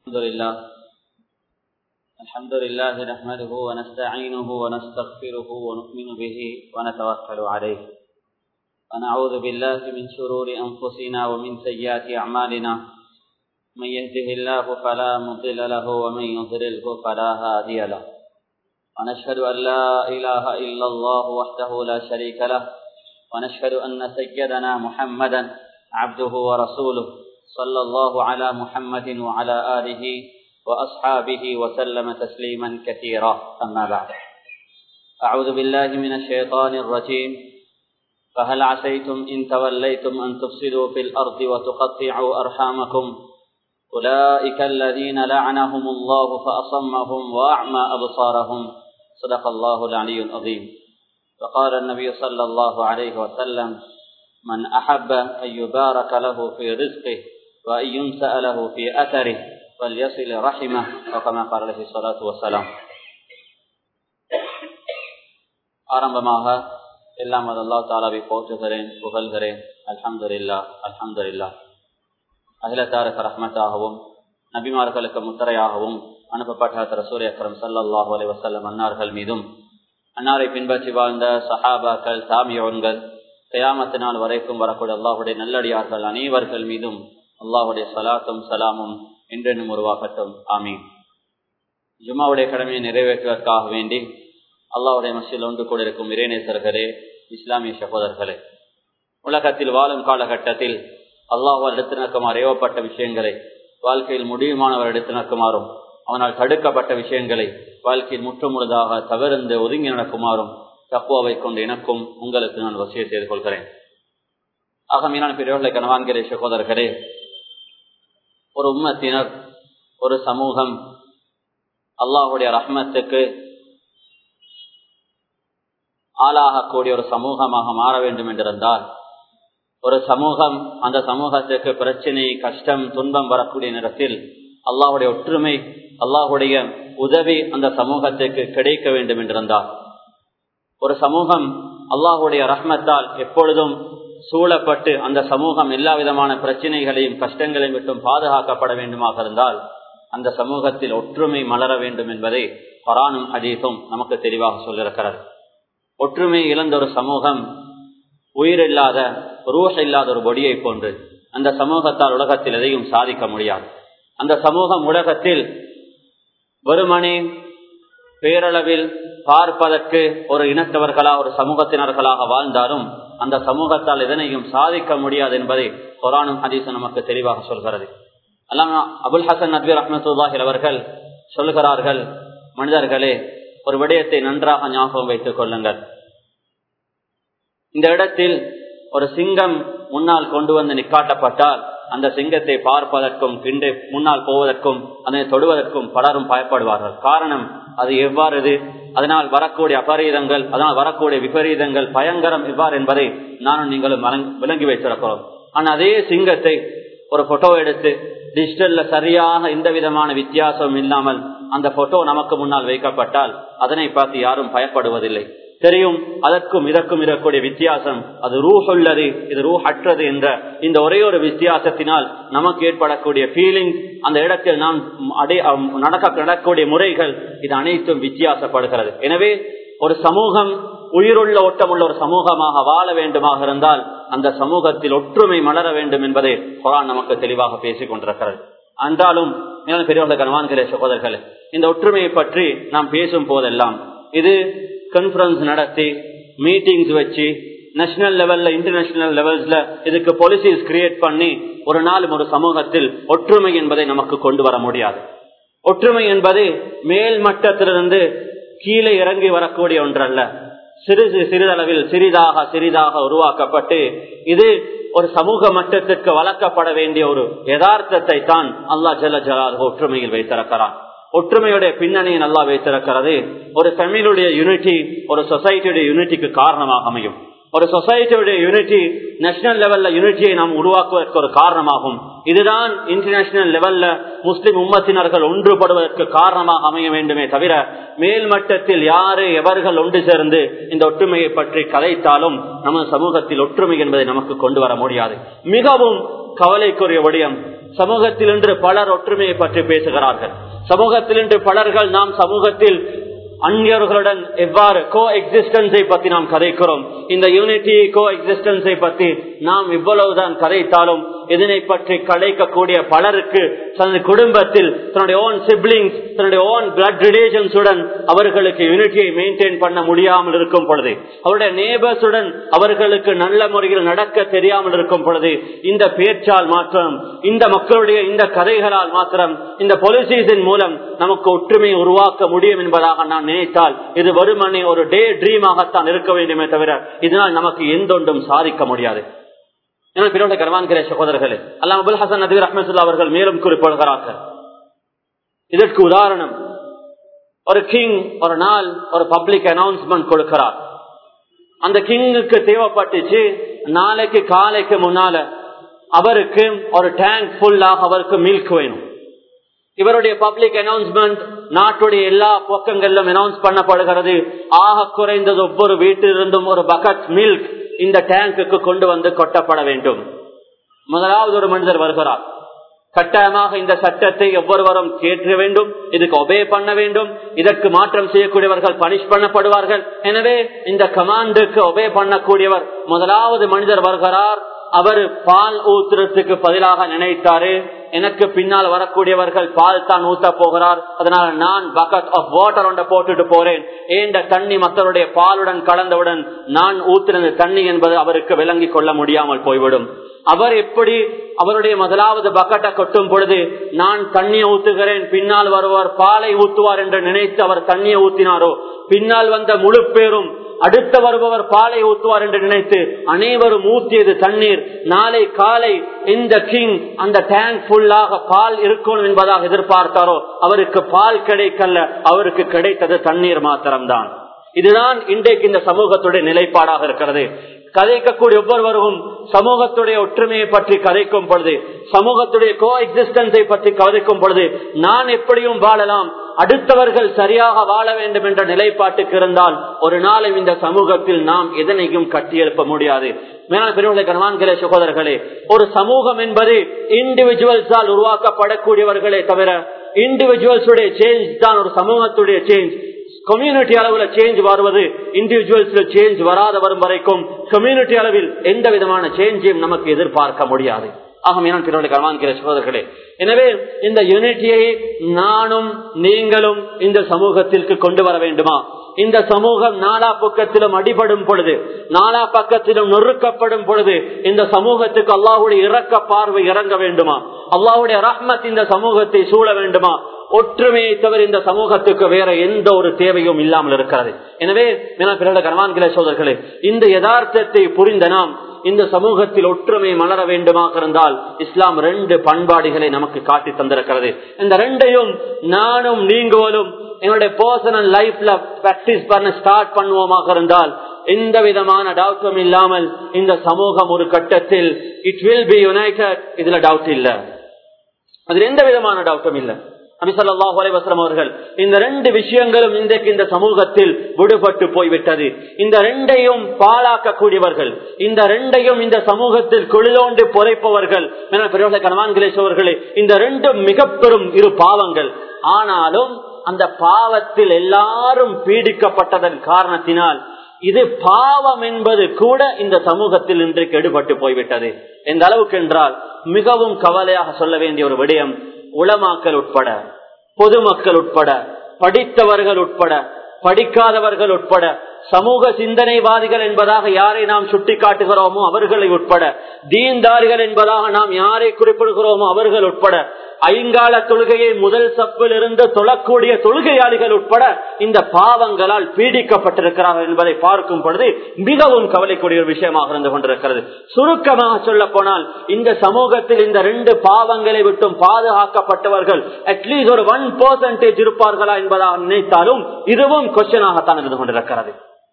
الحمد لله الحمد لله نحمده ونستعينه ونستغفره ونؤمن به ونتوكل عليه ونعوذ بالله من شرور أنفسنا ومن سيئات أعمالنا من يهده الله فلا مضل له ومن يضلله فلا هادي له ونشهد أن لا إله إلا الله وحده لا شريك له ونشهد أن سيدنا محمدا عبده ورسوله صلى الله على محمد وعلى آله وأصحابه وسلم تسليما كثيرا أما بعد أعوذ بالله من الشيطان الرجيم فهل عسيتم إن توليتم أن تفسدوا في الأرض وتقطعوا أرحامكم أولئك الذين لعنهم الله فأصمهم وأعمى أبصارهم صدق الله العلي العظيم وقال النبي صلى الله عليه وسلم من أحب أن يبارك له في رزقه وأن ينسأ له في أثره فليصل رحمه وكما قال عليه الصلاة والسلام ஆரம்பமாக எல்லாம் அல்லா தாலாவை போற்றுகிறேன் புகழ்கிறேன் அல்ஹம்துலில்லா அல்ஹம்துலில்லா அகிலத்தாருக்கு ரஹ்மத்தாகவும் நபிமார்களுக்கு முத்தரையாகவும் அனுப்பப்பட்ட ரசூல் அக்ரம் சல்லாஹூ அலி வசல்லம் அன்னார்கள் மீதும் அன்னாரை பின்பற்றி வாழ்ந்த சஹாபாக்கள் தாமியோன்கள் கயாமத்து நாள் வரைக்கும் வரக்கூடிய அல்லாஹுடைய நல்லடியார்கள் அனைவர்கள் மீதும் அல்லாஹுடைய சலாத்தும் சலாமும் என்றென்னும் உருவாகட்டும் ஆமீன் ஜும்மாவுடைய கடமையை நிறைவேற்றுவதற்காக வேண்டி அல்லாஹுடைய மசில் ஒன்று கூட இருக்கும் இறைநேசர்களே இஸ்லாமிய சகோதரர்களே உலகத்தில் வாழும் காலகட்டத்தில் அல்லாஹால் எடுத்து நடக்குமாறு ஏவப்பட்ட விஷயங்களை வாழ்க்கையில் முடியுமானவர் எடுத்து நடக்குமாறும் அவனால் தடுக்கப்பட்ட விஷயங்களை வாழ்க்கையில் முற்றுமுழுதாக தவிர்ந்து ஒதுங்கி நடக்குமாறும் தப்புவாவை கொண்டு எனக்கும் உங்களுக்கு நான் வசிய செய்து கொள்கிறேன் ஆக மீனான பிரிவுகளை கனவான்கிறே சகோதரர்களே ஒரு உம்மத்தினர் ஒரு சமூகம் அல்லாஹுடைய ரஹ்மத்துக்கு ஆளாகக்கூடிய ஒரு சமூகமாக மாற வேண்டும் என்றிருந்தால் ஒரு சமூகம் அந்த சமூகத்துக்கு பிரச்சனை கஷ்டம் துன்பம் வரக்கூடிய நேரத்தில் அல்லாஹுடைய ஒற்றுமை அல்லாஹுடைய உதவி அந்த சமூகத்துக்கு கிடைக்க வேண்டும் என்றிருந்தால் ஒரு சமூகம் அல்லாஹுடைய ரஹ்மத்தால் எப்பொழுதும் சூழப்பட்டு அந்த சமூகம் எல்லா விதமான பிரச்சனைகளையும் கஷ்டங்களையும் விட்டும் பாதுகாக்கப்பட வேண்டுமாக இருந்தால் அந்த சமூகத்தில் ஒற்றுமை மலர வேண்டும் என்பதை பரானும் ஹதீஸும் நமக்கு தெளிவாக சொல்லியிருக்கிறது ஒற்றுமை இழந்த ஒரு சமூகம் உயிரில்லாத ரூஹ இல்லாத ஒரு பொடியை போன்று அந்த சமூகத்தால் உலகத்தில் எதையும் சாதிக்க முடியாது அந்த சமூகம் உலகத்தில் வெறுமனே பேரளவில் பார்ப்பதற்கு ஒரு இனத்தவர்களா ஒரு சமூகத்தினர்களாக வாழ்ந்தாலும் அந்த சமூகத்தால் எதனையும் சாதிக்க முடியாது என்பதை குரானும் ஹதீஸும் நமக்கு தெளிவாக சொல்கிறது அல்லாம அபுல் ஹசன் நபி ரஹமத்துல்லாஹில் அவர்கள் சொல்கிறார்கள் மனிதர்களே ஒரு விடயத்தை நன்றாக ஞாபகம் வைத்துக் கொள்ளுங்கள் இந்த இடத்தில் ஒரு சிங்கம் முன்னால் கொண்டு வந்து நிக்காட்டப்பட்டால் அந்த சிங்கத்தை பார்ப்பதற்கும் கிண்டு முன்னால் போவதற்கும் அதனை தொடுவதற்கும் பலரும் பயப்படுவார்கள் காரணம் அது எவ்வாறு அதனால் வரக்கூடிய அபரீதங்கள் அதனால் வரக்கூடிய விபரீதங்கள் பயங்கரம் எவ்வாறு என்பதை நானும் நீங்களும் விளங்கி வைத்திருக்கிறோம் ஆனால் அதே சிங்கத்தை ஒரு போட்டோ எடுத்து டிஜிட்டல்ல சரியாக எந்த விதமான வித்தியாசமும் இல்லாமல் அந்த போட்டோ நமக்கு முன்னால் வைக்கப்பட்டால் அதனை பார்த்து யாரும் பயப்படுவதில்லை தெரியும் அதற்கும் இதற்கும் இருக்கக்கூடிய வித்தியாசம் அது ரூஹ் உள்ளது இது ரூஹ் அற்றது என்ற இந்த ஒரே ஒரு வித்தியாசத்தினால் நமக்கு ஏற்படக்கூடிய ஃபீலிங் அந்த இடத்தில் நாம் அடை நடக்க நடக்கக்கூடிய முறைகள் இது அனைத்தும் வித்தியாசப்படுகிறது எனவே ஒரு சமூகம் உயிருள்ள ஓட்டமுள்ள ஒரு சமூகமாக வாழ வேண்டுமாக இருந்தால் அந்த சமூகத்தில் ஒற்றுமை மலர வேண்டும் என்பதை குரான் நமக்கு தெளிவாக பேசிக் கொண்டிருக்கிறது என்றாலும் பெரியவர்கள் கனவான்களே சகோதரர்களே இந்த ஒற்றுமையை பற்றி நாம் பேசும் போதெல்லாம் இது கான்பரன்ஸ் நடத்தி மீட்டிங்ஸ் வச்சு நேஷனல் லெவல்ல இன்டர்நேஷனல் லெவல்ஸ்ல இதுக்கு பாலிசிஸ் கிரியேட் பண்ணி ஒரு நாளும் ஒரு சமூகத்தில் ஒற்றுமை என்பதை நமக்கு கொண்டு வர முடியாது ஒற்றுமை என்பது மேல் மட்டத்திலிருந்து கீழே இறங்கி வரக்கூடிய ஒன்றல்ல சிறிது சிறிதளவில் சிறிதாக சிறிதாக உருவாக்கப்பட்டு இது ஒரு சமூக மட்டத்திற்கு வளர்க்கப்பட வேண்டிய ஒரு யதார்த்தத்தை தான் அல்லா ஜல ஜலால் ஒற்றுமையில் வைத்திருக்கிறான் ஒற்றுமையுடைய பின்னணியை நல்லா வைத்திருக்கிறது ஒரு ஃபேமிலியுடைய யூனிட்டி ஒரு சொசைட்டியுடைய யூனிட்டிக்கு காரணமாக அமையும் ஒரு சொசைட்டியுடைய யூனிட்டி நேஷனல் லெவல்ல யூனிட்டியை நாம் உருவாக்குவதற்கு ஒரு காரணமாகும் இதுதான் இன்டர்நேஷனல் லெவல்ல முஸ்லிம் உம்மத்தினர்கள் ஒன்றுபடுவதற்கு காரணமாக அமைய வேண்டுமே தவிர மேல்மட்டத்தில் யாரு எவர்கள் ஒன்று சேர்ந்து இந்த ஒற்றுமையை பற்றி கதைத்தாலும் நமது சமூகத்தில் ஒற்றுமை என்பதை நமக்கு கொண்டு வர முடியாது மிகவும் கவலைக்குரிய விடயம் சமூகத்தில் இன்று பலர் ஒற்றுமையை பற்றி பேசுகிறார்கள் சமூகத்தில் இன்று பலர்கள் நாம் சமூகத்தில் அந்நியர்களுடன் எவ்வாறு கோ எக்ஸிஸ்டன்ஸை பற்றி நாம் கதைக்கிறோம் இந்த யூனிட்டி கோ எக்ஸிஸ்டன்ஸை பற்றி நாம் இவ்வளவுதான் கதைத்தாலும் இதனை பற்றி கலைக்கக்கூடிய பலருக்கு தனது குடும்பத்தில் தன்னுடைய ஓன் சிப்ளிங்ஸ் தன்னுடைய ஓன் பிளட் ரிலேஷன்ஸுடன் அவர்களுக்கு யூனிட்டியை மெயின்டைன் பண்ண முடியாமல் இருக்கும் பொழுது அவருடைய நேபர்ஸுடன் அவர்களுக்கு நல்ல முறையில் நடக்க தெரியாமல் இருக்கும் பொழுது இந்த பேச்சால் மாத்திரம் இந்த மக்களுடைய இந்த கதைகளால் மாத்திரம் இந்த பாலிசிஸின் மூலம் நமக்கு ஒற்றுமை உருவாக்க முடியும் என்பதாக நான் நினைத்தால் இது வருமனே ஒரு டே ட்ரீமாகத்தான் இருக்க வேண்டுமே தவிர இதனால் நமக்கு எந்தொன்றும் சாதிக்க முடியாது பிறோட கர்வான்கிற சகோதரர்களே அல்லாம் அபுல் ஹசன் நபீர் அஹமதுல்லா அவர்கள் மேலும் குறிப்பிடுகிறார்கள் இதற்கு உதாரணம் ஒரு கிங் ஒரு நாள் ஒரு பப்ளிக் அனௌன்ஸ்மெண்ட் கொடுக்கிறார் அந்த கிங்குக்கு தேவைப்பட்டுச்சு நாளைக்கு காலைக்கு முன்னால அவருக்கு ஒரு டேங்க் ஃபுல்லாக அவருக்கு மில்க் வேணும் இவருடைய பப்ளிக் அனௌன்ஸ்மெண்ட் நாட்டுடைய எல்லா பக்கங்களிலும் அனௌன்ஸ் பண்ணப்படுகிறது ஆக குறைந்தது ஒவ்வொரு வீட்டிலிருந்தும் ஒரு பக்கெட் மில்க் இந்த டேங்குக்கு கொண்டு வந்து கொட்டப்பட வேண்டும் முதலாவது ஒரு மனிதர் வருகிறார் கட்டாயமாக இந்த சட்டத்தை ஒவ்வொருவரும் கேட்க வேண்டும் இதுக்கு ஒபே பண்ண வேண்டும் இதற்கு மாற்றம் செய்யக்கூடியவர்கள் பனிஷ் பண்ணப்படுவார்கள் எனவே இந்த கமாண்டுக்கு ஒபே பண்ணக்கூடியவர் முதலாவது மனிதர் வருகிறார் அவர் பால் ஊத்துறதுக்கு பதிலாக நினைத்தாரு எனக்கு பின்னால் வரக்கூடியவர்கள் பால் தான் ஊத்த போகிறார் அதனால நான் பக்கெட் ஆஃப் வாட்டர் ஒன்றை போட்டுட்டு போறேன் ஏண்ட தண்ணி மக்களுடைய பாலுடன் கலந்தவுடன் நான் ஊத்துறது தண்ணி என்பது அவருக்கு விளங்கி கொள்ள முடியாமல் போய்விடும் அவர் எப்படி அவருடைய முதலாவது பக்கெட்டை கொட்டும் பொழுது நான் தண்ணியை ஊத்துகிறேன் பின்னால் வருவார் பாலை ஊத்துவார் என்று நினைத்து அவர் தண்ணியை ஊத்தினாரோ பின்னால் வந்த முழு பேரும் அடுத்த வருபவர் பாலை ஊத்துவார் என்று நினைத்து அனைவரும் ஊத்தியது தண்ணீர் நாளை காலை இந்த கிங் அந்த டேங்க் ஃபுல்லாக பால் இருக்கணும் என்பதாக எதிர்பார்த்தாரோ அவருக்கு பால் கிடைக்கல அவருக்கு கிடைத்தது தண்ணீர் மாத்திரம்தான் இதுதான் இன்றைக்கு இந்த சமூகத்துடைய நிலைப்பாடாக இருக்கிறது கதைக்கக்கூடிய ஒவ்வொருவரும் சமூகத்துடைய ஒற்றுமையை பற்றி கதைக்கும் பொழுது சமூகத்துடைய கோ எக்ஸிஸ்டன்ஸை பற்றி கதைக்கும் பொழுது நான் எப்படியும் வாழலாம் அடுத்தவர்கள் சரியாக வாழ வேண்டும் என்ற நிலைப்பாட்டுக்கு இருந்தால் ஒரு நாளும் இந்த சமூகத்தில் நாம் எதனையும் கட்டியெழுப்ப முடியாது மேலான பெரியவர்களை கனவான்களே சகோதரர்களே ஒரு சமூகம் என்பது இண்டிவிஜுவல்ஸால் உருவாக்கப்படக்கூடியவர்களே தவிர இண்டிவிஜுவல்ஸுடைய சேஞ்ச் தான் ஒரு சமூகத்துடைய சேஞ்ச் கம்யூனிட்டி அளவுல சேஞ்ச் வருவது இண்டிவிஜுவல்ஸ்ல சேஞ்ச் வராத வரும் வரைக்கும் கம்யூனிட்டி அளவில் எந்த விதமான சேஞ்சையும் நமக்கு எதிர்பார்க்க முடியாது சகோதரர்களே எனவே இந்த யூனிட்டியை நானும் நீங்களும் இந்த சமூகத்திற்கு கொண்டு வர வேண்டுமா இந்த சமூகம் நாலா பக்கத்திலும் அடிபடும் பொழுது நாலா பக்கத்திலும் நொறுக்கப்படும் பொழுது இந்த சமூகத்துக்கு அல்லாஹுடைய இறக்க பார்வை இறங்க வேண்டுமா அல்லாஹுடைய ரஹ்மத் இந்த சமூகத்தை சூழ வேண்டுமா ஒற்றுமையை தவிர இந்த சமூகத்துக்கு வேற எந்த ஒரு தேவையும் இல்லாமல் இருக்கிறது எனவே கனவான்கிற சோதர்களே இந்த யதார்த்தத்தை புரிந்த நாம் இந்த சமூகத்தில் ஒற்றுமை மலர வேண்டுமாக இருந்தால் இஸ்லாம் ரெண்டு பண்பாடுகளை நமக்கு காட்டி தந்திருக்கிறது இந்த ரெண்டையும் நானும் நீங்களும் எங்களுடைய பர்சனல் லைஃப்ல பிராக்டிஸ் பண்ண ஸ்டார்ட் பண்ணுவோமாக இருந்தால் எந்த விதமான டவுட்டும் இல்லாமல் இந்த சமூகம் ஒரு கட்டத்தில் இட் வில் பி யுனைடெட் இதுல டவுட் இல்ல அதுல எந்த விதமான டவுட்டும் இல்லை நபிசல்லாஹு அலைவசலம் அவர்கள் இந்த ரெண்டு விஷயங்களும் இன்றைக்கு இந்த சமூகத்தில் விடுபட்டு போய்விட்டது இந்த ரெண்டையும் பாழாக்கக்கூடியவர்கள் இந்த ரெண்டையும் இந்த சமூகத்தில் குளிலோண்டு புதைப்பவர்கள் கணவான்களேஸ்வர்களே இந்த ரெண்டும் மிக பெரும் இரு பாவங்கள் ஆனாலும் அந்த பாவத்தில் எல்லாரும் பீடிக்கப்பட்டதன் காரணத்தினால் இது பாவம் என்பது கூட இந்த சமூகத்தில் இன்றைக்கு எடுபட்டு போய்விட்டது எந்த அளவுக்கு என்றால் மிகவும் கவலையாக சொல்ல வேண்டிய ஒரு விடயம் உளமாக்கல் உட்பட பொதுமக்கள் உட்பட படித்தவர்கள் உட்பட படிக்காதவர்கள் உட்பட சமூக சிந்தனைவாதிகள் என்பதாக யாரை நாம் சுட்டி காட்டுகிறோமோ அவர்களை உட்பட தீன்தாரிகள் என்பதாக நாம் யாரை குறிப்பிடுகிறோமோ அவர்கள் உட்பட ஐங்கால தொழுகையை முதல் சப்பில் இருந்து தொழக்கூடிய தொழுகையாளிகள் உட்பட இந்த பாவங்களால் பீடிக்கப்பட்டிருக்கிறார்கள் என்பதை பார்க்கும் பொழுது மிகவும் கவலைக்கூடிய ஒரு விஷயமாக இருந்து கொண்டிருக்கிறது சுருக்கமாக சொல்ல போனால் இந்த சமூகத்தில் இந்த ரெண்டு பாவங்களை விட்டும் பாதுகாக்கப்பட்டவர்கள் அட்லீஸ்ட் ஒரு ஒன் பர்சன்டேஜ் இருப்பார்களா என்பதாக நினைத்தாலும் இதுவும் கொஸ்டனாகத்தான் இருந்து கொண்டிருக்கிறது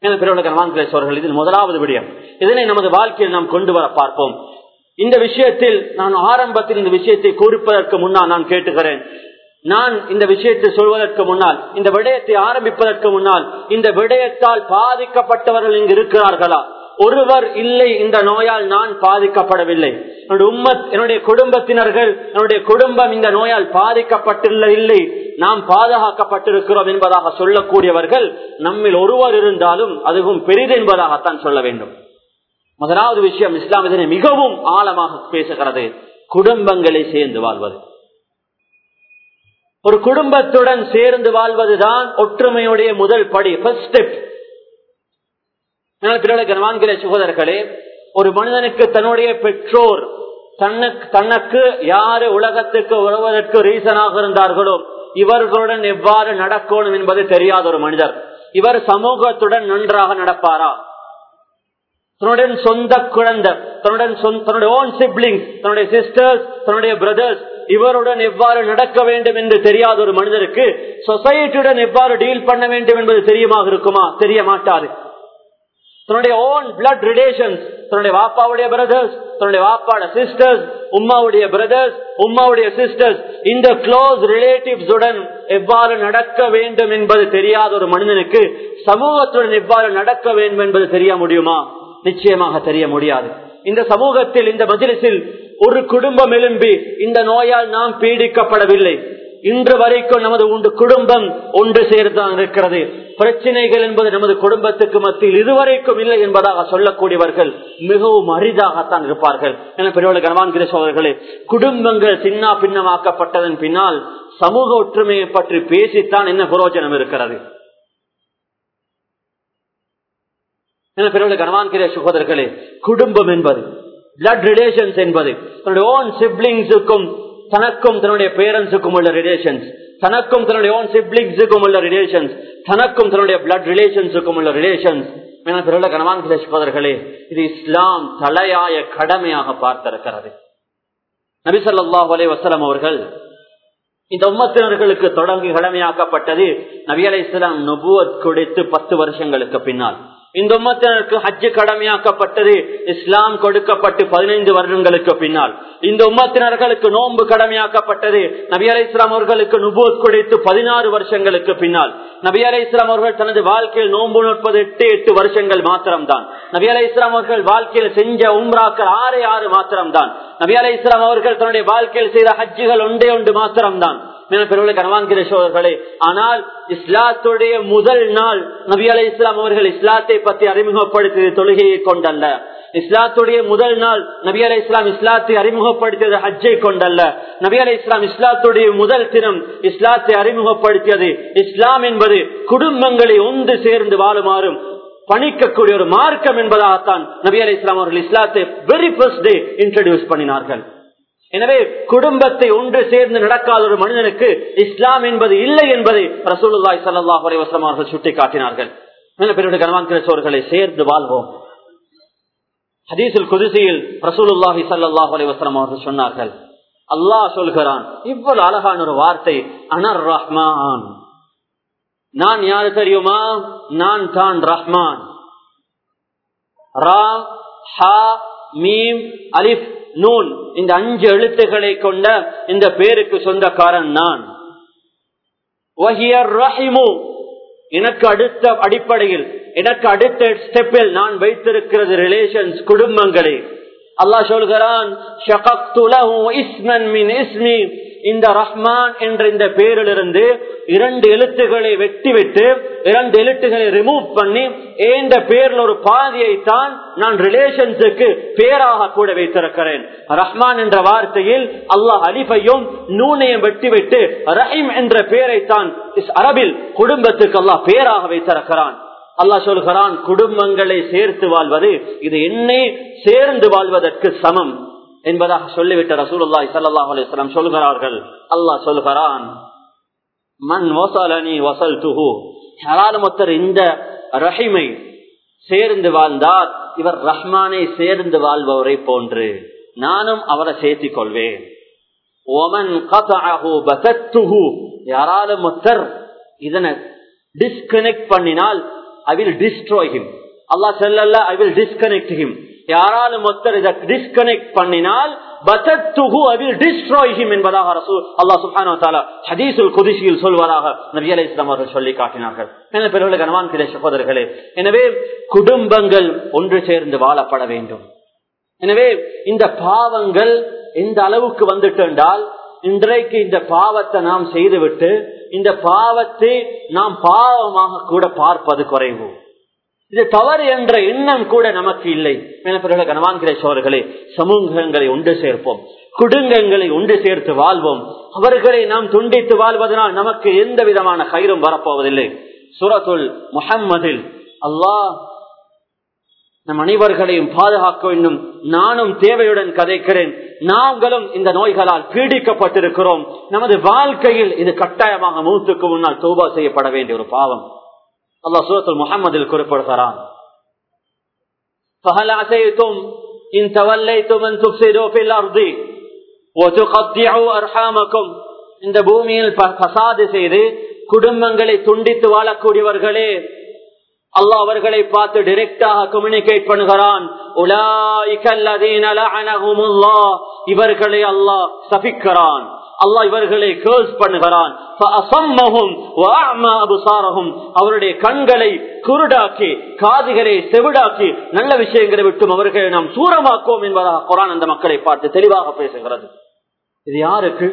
அவர்கள் இதில் முதலாவது விடயம் இதனை நமது வாழ்க்கையில் நாம் கொண்டு வர பார்ப்போம் இந்த விஷயத்தில் நான் ஆரம்பத்தில் இந்த விஷயத்தை குறிப்பதற்கு முன்னால் நான் கேட்டுகிறேன் நான் இந்த விஷயத்தை சொல்வதற்கு முன்னால் இந்த விடயத்தை ஆரம்பிப்பதற்கு முன்னால் இந்த விடயத்தால் பாதிக்கப்பட்டவர்கள் இங்கு இருக்கிறார்களா ஒருவர் இல்லை இந்த நோயால் நான் பாதிக்கப்படவில்லை என்னுடைய உம்மத் என்னுடைய குடும்பத்தினர்கள் என்னுடைய குடும்பம் இந்த நோயால் பாதிக்கப்பட்டுள்ள இல்லை நாம் பாதுகாக்கப்பட்டிருக்கிறோம் என்பதாக சொல்லக்கூடியவர்கள் நம்மில் ஒருவர் இருந்தாலும் அதுவும் பெரிது என்பதாகத்தான் சொல்ல வேண்டும் முதலாவது விஷயம் இஸ்லாம் இதனை மிகவும் ஆழமாக பேசுகிறது குடும்பங்களை சேர்ந்து வாழ்வது ஒரு குடும்பத்துடன் சேர்ந்து வாழ்வதுதான் ஒற்றுமையுடைய முதல் படி ஃபர்ஸ்ட் ஸ்டெப் கனவான்கிற சகோதரர்களே ஒரு மனிதனுக்கு தன்னுடைய பெற்றோர் தன்னுக்கு தனக்கு யாரு உலகத்துக்கு உறவதற்கு ரீசனாக இருந்தார்களோ இவர்களுடன் எவ்வாறு நடக்கணும் என்பது தெரியாத ஒரு மனிதர் இவர் சமூகத்துடன் நன்றாக நடப்பாரா தன்னுடைய சொந்த குழந்தை தன்னுடைய தன்னுடைய ஓன் சிப்ளிங்ஸ் தன்னுடைய சிஸ்டர்ஸ் தன்னுடைய பிரதர்ஸ் இவருடன் எவ்வாறு நடக்க வேண்டும் என்று தெரியாத ஒரு மனிதருக்கு சொசைட்டியுடன் எவ்வாறு டீல் பண்ண வேண்டும் என்பது தெரியுமாக இருக்குமா தெரிய மாட்டாது தன்னுடைய ஓன் பிளட் ரிலேஷன்ஸ் தன்னுடைய வாப்பாவுடைய பிரதர்ஸ் தன்னுடைய வாப்பாட சிஸ்டர்ஸ் உம்மாவுடைய பிரதர்ஸ் உம்மாவுடைய சிஸ்டர்ஸ் இந்த க்ளோஸ் ரிலேட்டிவ்ஸ் உடன் எவ்வாறு நடக்க வேண்டும் என்பது தெரியாத ஒரு மனிதனுக்கு சமூகத்துடன் எவ்வாறு நடக்க வேண்டும் என்பது தெரிய முடியுமா நிச்சயமாக தெரிய முடியாது இந்த சமூகத்தில் இந்த மஜிலிசில் ஒரு குடும்பம் எழும்பி இந்த நோயால் நாம் பீடிக்கப்படவில்லை இன்று வரைக்கும் நமது உண்டு குடும்பம் ஒன்று சேர்ந்துதான் இருக்கிறது பிரச்சனைகள் என்பது நமது குடும்பத்துக்கு மத்தியில் இதுவரைக்கும் இல்லை என்பதாக சொல்லக்கூடியவர்கள் மிகவும் அரிதாகத்தான் இருப்பார்கள் என பெரியவர்கள் கனவான் கிரேசவர்களே குடும்பங்கள் சின்ன பின்னமாக்கப்பட்டதன் பின்னால் சமூக ஒற்றுமையை பற்றி பேசித்தான் என்ன புரோஜனம் இருக்கிறது என பெரியவர்கள் கனவான் கிரே சகோதரர்களே குடும்பம் என்பது பிளட் ரிலேஷன்ஸ் என்பது தன்னுடைய ஓன் சிப்ளிங்ஸுக்கும் தனக்கும் தன்னுடைய பேரண்ட்ஸுக்கும் உள்ள ரிலேஷன்ஸ் தனக்கும் தன்னுடைய ஓன் சிப்ளிங்ஸுக்கும் உள்ள ரிலேஷன்ஸ் தனக்கும் தன்னுடைய பிளட் ரிலேஷன்ஸுக்கும் உள்ள ரிலேஷன்ஸ் கனவான் சகோதரர்களே இது இஸ்லாம் தலையாய கடமையாக பார்த்திருக்கிறது நபிசல்லாஹ் அலே வசலம் அவர்கள் இந்த உம்மத்தினர்களுக்கு தொடங்கி கடமையாக்கப்பட்டது நபி அலை இஸ்லாம் நுபுவத் கொடுத்து பத்து வருஷங்களுக்கு பின்னால் இந்த உம்மத்தினருக்கு ஹஜ்ஜு கடமையாக்கப்பட்டது இஸ்லாம் கொடுக்கப்பட்டு பதினைந்து வருடங்களுக்கு பின்னால் இந்த உம்மத்தினர்களுக்கு நோன்பு கடமையாக்கப்பட்டது நபி அலை இஸ்லாம் அவர்களுக்கு நுபோத் கொடுத்து பதினாறு வருஷங்களுக்கு பின்னால் நபி அலை இஸ்லாம் அவர்கள் தனது வாழ்க்கையில் நோன்பு நோட்பது எட்டு எட்டு வருஷங்கள் மாத்திரம்தான் நபி அலை இஸ்லாம் அவர்கள் வாழ்க்கையில் செஞ்ச உம்ராக்கள் ஆறு ஆறு மாத்திரம்தான் நபி அலை இஸ்லாம் அவர்கள் தன்னுடைய வாழ்க்கையில் செய்த ஹஜ்ஜுகள் ஒன்றே ஒன்று மாத்திரம்தான் கனவான்கிறே ஆனால் இஸ்லாத்துடைய முதல் நாள் நபி அலை இஸ்லாம் அவர்கள் இஸ்லாத்தை பற்றி அறிமுகப்படுத்தியது தொழுகையை கொண்டல்ல இஸ்லாத்துடைய முதல் நாள் நபி அலை இஸ்லாம் இஸ்லாத்தை அறிமுகப்படுத்தியது ஹஜ்ஜை கொண்டல்ல நபி அலை இஸ்லாம் இஸ்லாத்துடைய முதல் தினம் இஸ்லாத்தை அறிமுகப்படுத்தியது இஸ்லாம் என்பது குடும்பங்களை ஒன்று சேர்ந்து வாழுமாறும் பணிக்கக்கூடிய ஒரு மார்க்கம் என்பதாகத்தான் நபி அலை இஸ்லாம் அவர்கள் இஸ்லாத்தை வெரி ஃபர்ஸ்ட் டே இன்ட்ரடியூஸ் பண்ணினார்கள் எனவே குடும்பத்தை ஒன்று சேர்ந்து நடக்காத ஒரு மனிதனுக்கு இஸ்லாம் என்பது இல்லை என்பதை ரசூலுல்லாய் சல்லாஹ் அலைவாஸ்லாம் அவர்கள் சுட்டிக்காட்டினார்கள் கனவான்கிறோர்களை சேர்ந்து வாழ்வோம் ஹதீசுல் குதிசையில் ரசூலுல்லாஹி சல்லாஹ் அலைவாஸ்லாம் அவர்கள் சொன்னார்கள் அல்லாஹ் சொல்கிறான் இவ்வளவு அழகான ஒரு வார்த்தை அனர் ரஹ்மான் நான் யாரு தெரியுமா நான் தான் ரஹ்மான் ரா ஹா மீம் அலிஃப் நூன் இந்த அஞ்சு எழுத்துக்களை கொண்ட இந்த பேருக்கு சொந்தக்காரன் நான் ரஹிமு எனக்கு அடுத்த அடிப்படையில் எனக்கு அடுத்த ஸ்டெப்பில் நான் வைத்திருக்கிறது ரிலேஷன்ஸ் குடும்பங்களை அல்லாஹ் சொல்கிறான் இந்த ரஹ்மான் என்ற இந்த பேரிலிருந்து இரண்டு எழுத்துக்களை வெட்டிவிட்டு இரண்டு எழுத்துக்களை ரிமூவ் பண்ணி இந்த பேர்ல ஒரு பாதியை தான் நான் ரிலேஷன்ஸுக்கு பேராக கூட வைத்திருக்கிறேன் ரஹ்மான் என்ற வார்த்தையில் அல்லாஹ் அலிஃபையும் நூனையும் வெட்டிவிட்டு ரஹீம் என்ற பேரை தான் அரபில் குடும்பத்துக்கு அல்லாஹ் பேராக வைத்திருக்கிறான் அல்லா சொல்கிறான் குடும்பங்களை சேர்த்து வாழ்வது இது என்னை சேர்ந்து வாழ்வதற்கு சமம் என்பதாக சொல்லிவிட்ட ரசூலுல்லாய் சல்லாஹ் அலிஸ்லாம் சொல்கிறார்கள் அல்லாஹ் சொல்கிறான் மண் வசலனி வசல் துஹு யாராலும் ஒருத்தர் இந்த ரஹிமை சேர்ந்து வாழ்ந்தார் இவர் ரஹ்மானை சேர்ந்து வாழ்பவரை போன்று நானும் அவரை சேர்த்திக் கொள்வேன் ஒமன் யாராலும் ஒருத்தர் இதனை டிஸ்கனெக்ட் பண்ணினால் ஐ வில் டிஸ்ட்ராய் ஹிம் அல்லா செல்லல்ல ஐ வில் டிஸ்கனெக்ட் ஹிம் யாராலும் ஒருத்தர் இதை டிஸ்கனெக்ட் பண்ணினால் பதத்துஹு ஐ வில் டிஸ்ட்ராய் ஹிம் என்பதாக ரசூல் அல்லாஹ் சுப்ஹானஹு வ தஆலா ஹதீஸுல் குதிஸியில் சொல்வதாக நபி அலைஹிஸ் ஸலாம் அவர்கள் சொல்லி காட்டினார்கள் எனவே பெரியவர்களே கனவான் கிளை சகோதரர்களே எனவே குடும்பங்கள் ஒன்று சேர்ந்து வாழப்பட வேண்டும் எனவே இந்த பாவங்கள் எந்த அளவுக்கு வந்துட்டு என்றால் இன்றைக்கு இந்த பாவத்தை நாம் செய்துவிட்டு இந்த பாவத்தை நாம் பாவமாக கூட பார்ப்பது குறைவு இது தவறு என்ற எண்ணம் கூட நமக்கு இல்லை பிறகு கனவான்கிற சோழர்களே சமூகங்களை ஒன்று சேர்ப்போம் குடும்பங்களை ஒன்று சேர்த்து வாழ்வோம் அவர்களை நாம் துண்டித்து வாழ்வதனால் நமக்கு எந்த விதமான கயிறும் வரப்போவதில்லை சுரத்துல் முஹம்மதில் அல்லாஹ் நம் அனைவர்களையும் பாதுகாக்க வேண்டும் நானும் தேவையுடன் கதைக்கிறேன் நாங்களும் இந்த நோய்களால் பீடிக்கப்பட்டிருக்கிறோம் நமது வாழ்க்கையில் இது கட்டாயமாக மூத்துக்கு முன்னால் தௌபா செய்யப்பட வேண்டிய ஒரு பாவம் அல்லாஹ் சூரத்துல் முகமதில் குறிப்பிடுகிறான் فهل عسيتم إن توليتم أن تفسدوا في الأرض وتقطعوا أرحامكم இந்த பூமியில் பசாது செய்து குடும்பங்களை துண்டித்து வாழக்கூடியவர்களே அல்லாஹ் அவர்களை பார்த்து டைரக்டாக கம்யூனிகேட் பண்ணுகிறான் இவர்களை அல்லாஹ் சபிக்கிறான் அல்லாஹ் இவர்களை கேர்ஸ் பண்ணுகிறான் அவருடைய கண்களை குருடாக்கி காதுகளை செவிடாக்கி நல்ல விஷயங்களை விட்டும் அவர்களை நாம் தூரமாக்குவோம் என்பதாக குரான் அந்த மக்களை பார்த்து தெளிவாக பேசுகிறது இது யாருக்கு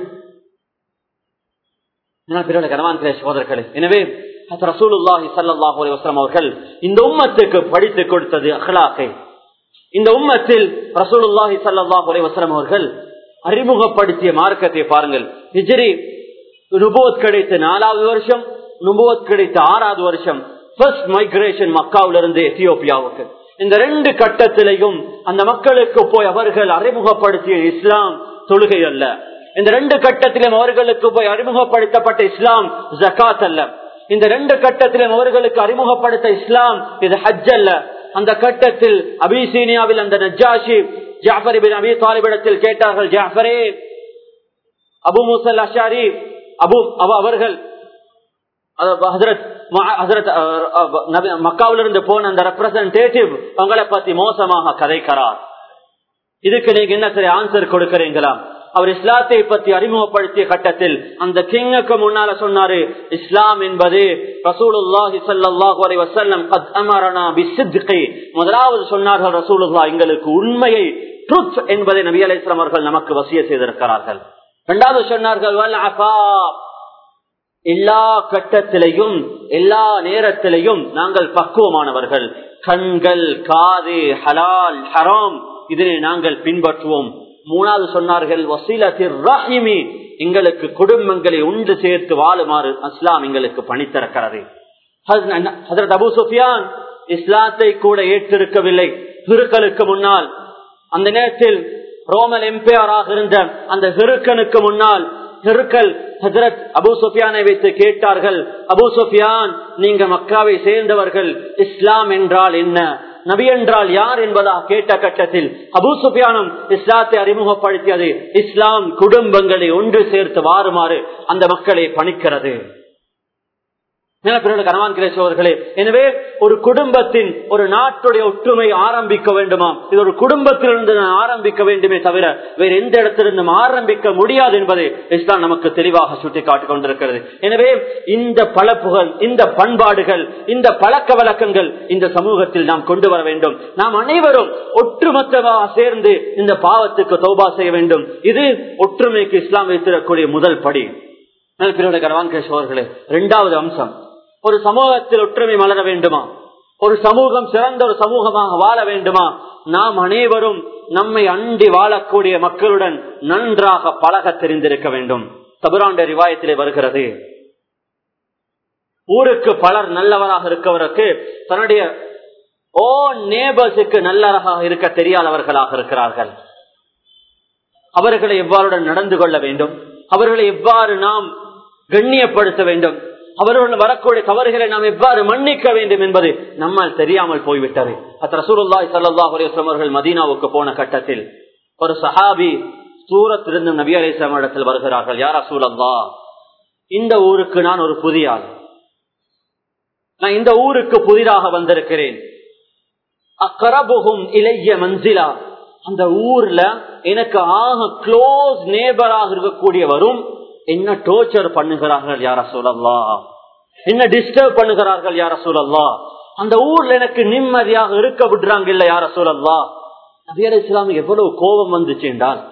சகோதரர்களே எனவே ரசூலுல்லாஹி சல்லாஹூ அலிவஸ்லாம் அவர்கள் இந்த உம்மத்துக்கு படித்து கொடுத்தது அஹ்லாக்கை இந்த உம்மத்தில் ரசூலுல்லாஹி சல்லாஹூ அலிவஸ்லாம் அவர்கள் அறிமுகப்படுத்திய மார்க்கத்தை பாருங்கள் ஹிஜ்ரி நுபோத் கிடைத்த நாலாவது வருஷம் நுபோத் கிடைத்த ஆறாவது வருஷம் ஃபர்ஸ்ட் மைக்ரேஷன் மக்காவிலிருந்து எத்தியோப்பியாவுக்கு இந்த ரெண்டு கட்டத்திலையும் அந்த மக்களுக்கு போய் அவர்கள் அறிமுகப்படுத்திய இஸ்லாம் தொழுகை அல்ல இந்த ரெண்டு கட்டத்திலும் அவர்களுக்கு போய் அறிமுகப்படுத்தப்பட்ட இஸ்லாம் ஜக்காத் அல்ல இந்த ரெண்டு கட்டத்திலும் அவர்களுக்கு அறிமுகப்படுத்த இஸ்லாம் இது ஹஜ் அல்ல அந்த கட்டத்தில் அபிசீனியாவில் அந்த நஜாஷி ஜாஃபர் பின் அபி தாலிபிடத்தில் கேட்டார்கள் ஜாஃபரே அபு முசல் அஷாரி அபு அவர்கள் மக்காவிலிருந்து போன அந்த ரெப்ரசன்டேட்டிவ் உங்களை பத்தி மோசமாக கதைக்கிறார் இதுக்கு நீங்க என்ன சரி ஆன்சர் கொடுக்கறீங்களா அவர் இஸ்லாத்தை பத்தி அறிமுகப்படுத்திய கட்டத்தில் அந்த கிங்குக்கு முன்னால சொன்னாரு இஸ்லாம் என்பது ரசூலுல்லாஹி ஸல்லல்லாஹு அலைஹி வஸல்லம் قد امرنا بالصدق முதலாவது சொன்னார்கள் ரசூலுல்லாஹ் எங்களுக்கு உண்மையை ட்ரூத் என்பதை நபி அலைஹிஸ்ஸலாம் அவர்கள் நமக்கு வசிய செய்திருக்கிறார்கள் இரண்டாவது சொன்னார்கள் வல் அஃபா எல்லா கட்டத்திலையும் எல்லா நேரத்திலையும் நாங்கள் பக்குவமானவர்கள் கண்கள் காது ஹலால் ஹராம் இதனை நாங்கள் பின்பற்றுவோம் மூணாவது சொன்னார்கள் வசீலத்திர் ரஹிமி எங்களுக்கு குடும்பங்களை ஒன்று சேர்த்து வாழுமாறு அஸ்லாம் எங்களுக்கு பணித்திருக்கிறது ஹசரத் அபு சுஃபியான் இஸ்லாத்தை கூட ஏற்றிருக்கவில்லை திருக்களுக்கு முன்னால் அந்த நேரத்தில் ரோமல் எம்பையராக இருந்த அந்த ஹிருக்கனுக்கு முன்னால் ஹிருக்கல் ஹசரத் அபு சுஃபியானை வைத்து கேட்டார்கள் அபு சுஃபியான் நீங்க மக்காவை சேர்ந்தவர்கள் இஸ்லாம் என்றால் என்ன நபி என்றால் யார் என்பதா கேட்ட கட்டத்தில் அபு சுஃபியானம் இஸ்லாத்தை அறிமுகப்படுத்தியது இஸ்லாம் குடும்பங்களை ஒன்று சேர்த்து வாருமாறு அந்த மக்களை பணிக்கிறது கனவான்கிரேஸ்வர்களே எனவே ஒரு குடும்பத்தின் ஒரு நாட்டுடைய ஒற்றுமை ஆரம்பிக்க வேண்டுமா இது ஒரு குடும்பத்திலிருந்து ஆரம்பிக்க வேண்டுமே தவிர வேறு எந்த இடத்திலிருந்தும் ஆரம்பிக்க முடியாது என்பதை இஸ்லாம் நமக்கு தெளிவாக சுட்டி காட்டிக் கொண்டிருக்கிறது எனவே இந்த பழப்புகள் இந்த பண்பாடுகள் இந்த பழக்க வழக்கங்கள் இந்த சமூகத்தில் நாம் கொண்டு வர வேண்டும் நாம் அனைவரும் ஒற்றுமொத்தமாக சேர்ந்து இந்த பாவத்துக்கு தௌபா செய்ய வேண்டும் இது ஒற்றுமைக்கு இஸ்லாம் வைத்திருக்கக்கூடிய முதல் படி கனவான்கேஸ்வர்களே இரண்டாவது அம்சம் ஒரு சமூகத்தில் ஒற்றுமை மலர வேண்டுமா ஒரு சமூகம் சிறந்த ஒரு சமூகமாக வாழ வேண்டுமா நாம் அனைவரும் நம்மை அண்டி வாழக்கூடிய மக்களுடன் நன்றாக பழக தெரிந்திருக்க வேண்டும் தபுராண்ட ரிவாயத்திலே வருகிறது ஊருக்கு பலர் நல்லவராக இருக்கவருக்கு தன்னுடைய ஓ நேபர்ஸுக்கு நல்லவராக இருக்க தெரியாதவர்களாக இருக்கிறார்கள் அவர்களை எவ்வாறுடன் நடந்து கொள்ள வேண்டும் அவர்களை எவ்வாறு நாம் கண்ணியப்படுத்த வேண்டும் அவர்கள் வரக்கூடிய தவறுகளை நாம் எவ்வாறு மன்னிக்க வேண்டும் என்பது நம்மால் தெரியாமல் போய்விட்டது அத்த ரசூலுல்லாய் சல்லாஹ் அலிஸ்லாம் அவர்கள் மதீனாவுக்கு போன கட்டத்தில் ஒரு சஹாபி சூரத்திலிருந்து நபி அலிஸ்லாம் இடத்தில் வருகிறார்கள் யார் ரசூலல்லா இந்த ஊருக்கு நான் ஒரு புதிய ஆள் நான் இந்த ஊருக்கு புதிதாக வந்திருக்கிறேன் அக்கரபுகும் இளைய மஞ்சிலா அந்த ஊர்ல எனக்கு ஆக க்ளோஸ் நேபராக இருக்கக்கூடியவரும் என்ன டோர்ச்சர் பண்ணுகிறார்கள் யார சொல்லலாம் என்ன டிஸ்டர்ப் பண்ணுகிறார்கள் யார சொல்லலாம் அந்த ஊர்ல எனக்கு நிம்மதியாக இருக்க விடுறாங்க இல்ல யார சொல்லலாம் நபியர் இஸ்லாமுக்கு எவ்வளவு கோபம் வந்துச்சு என்றால்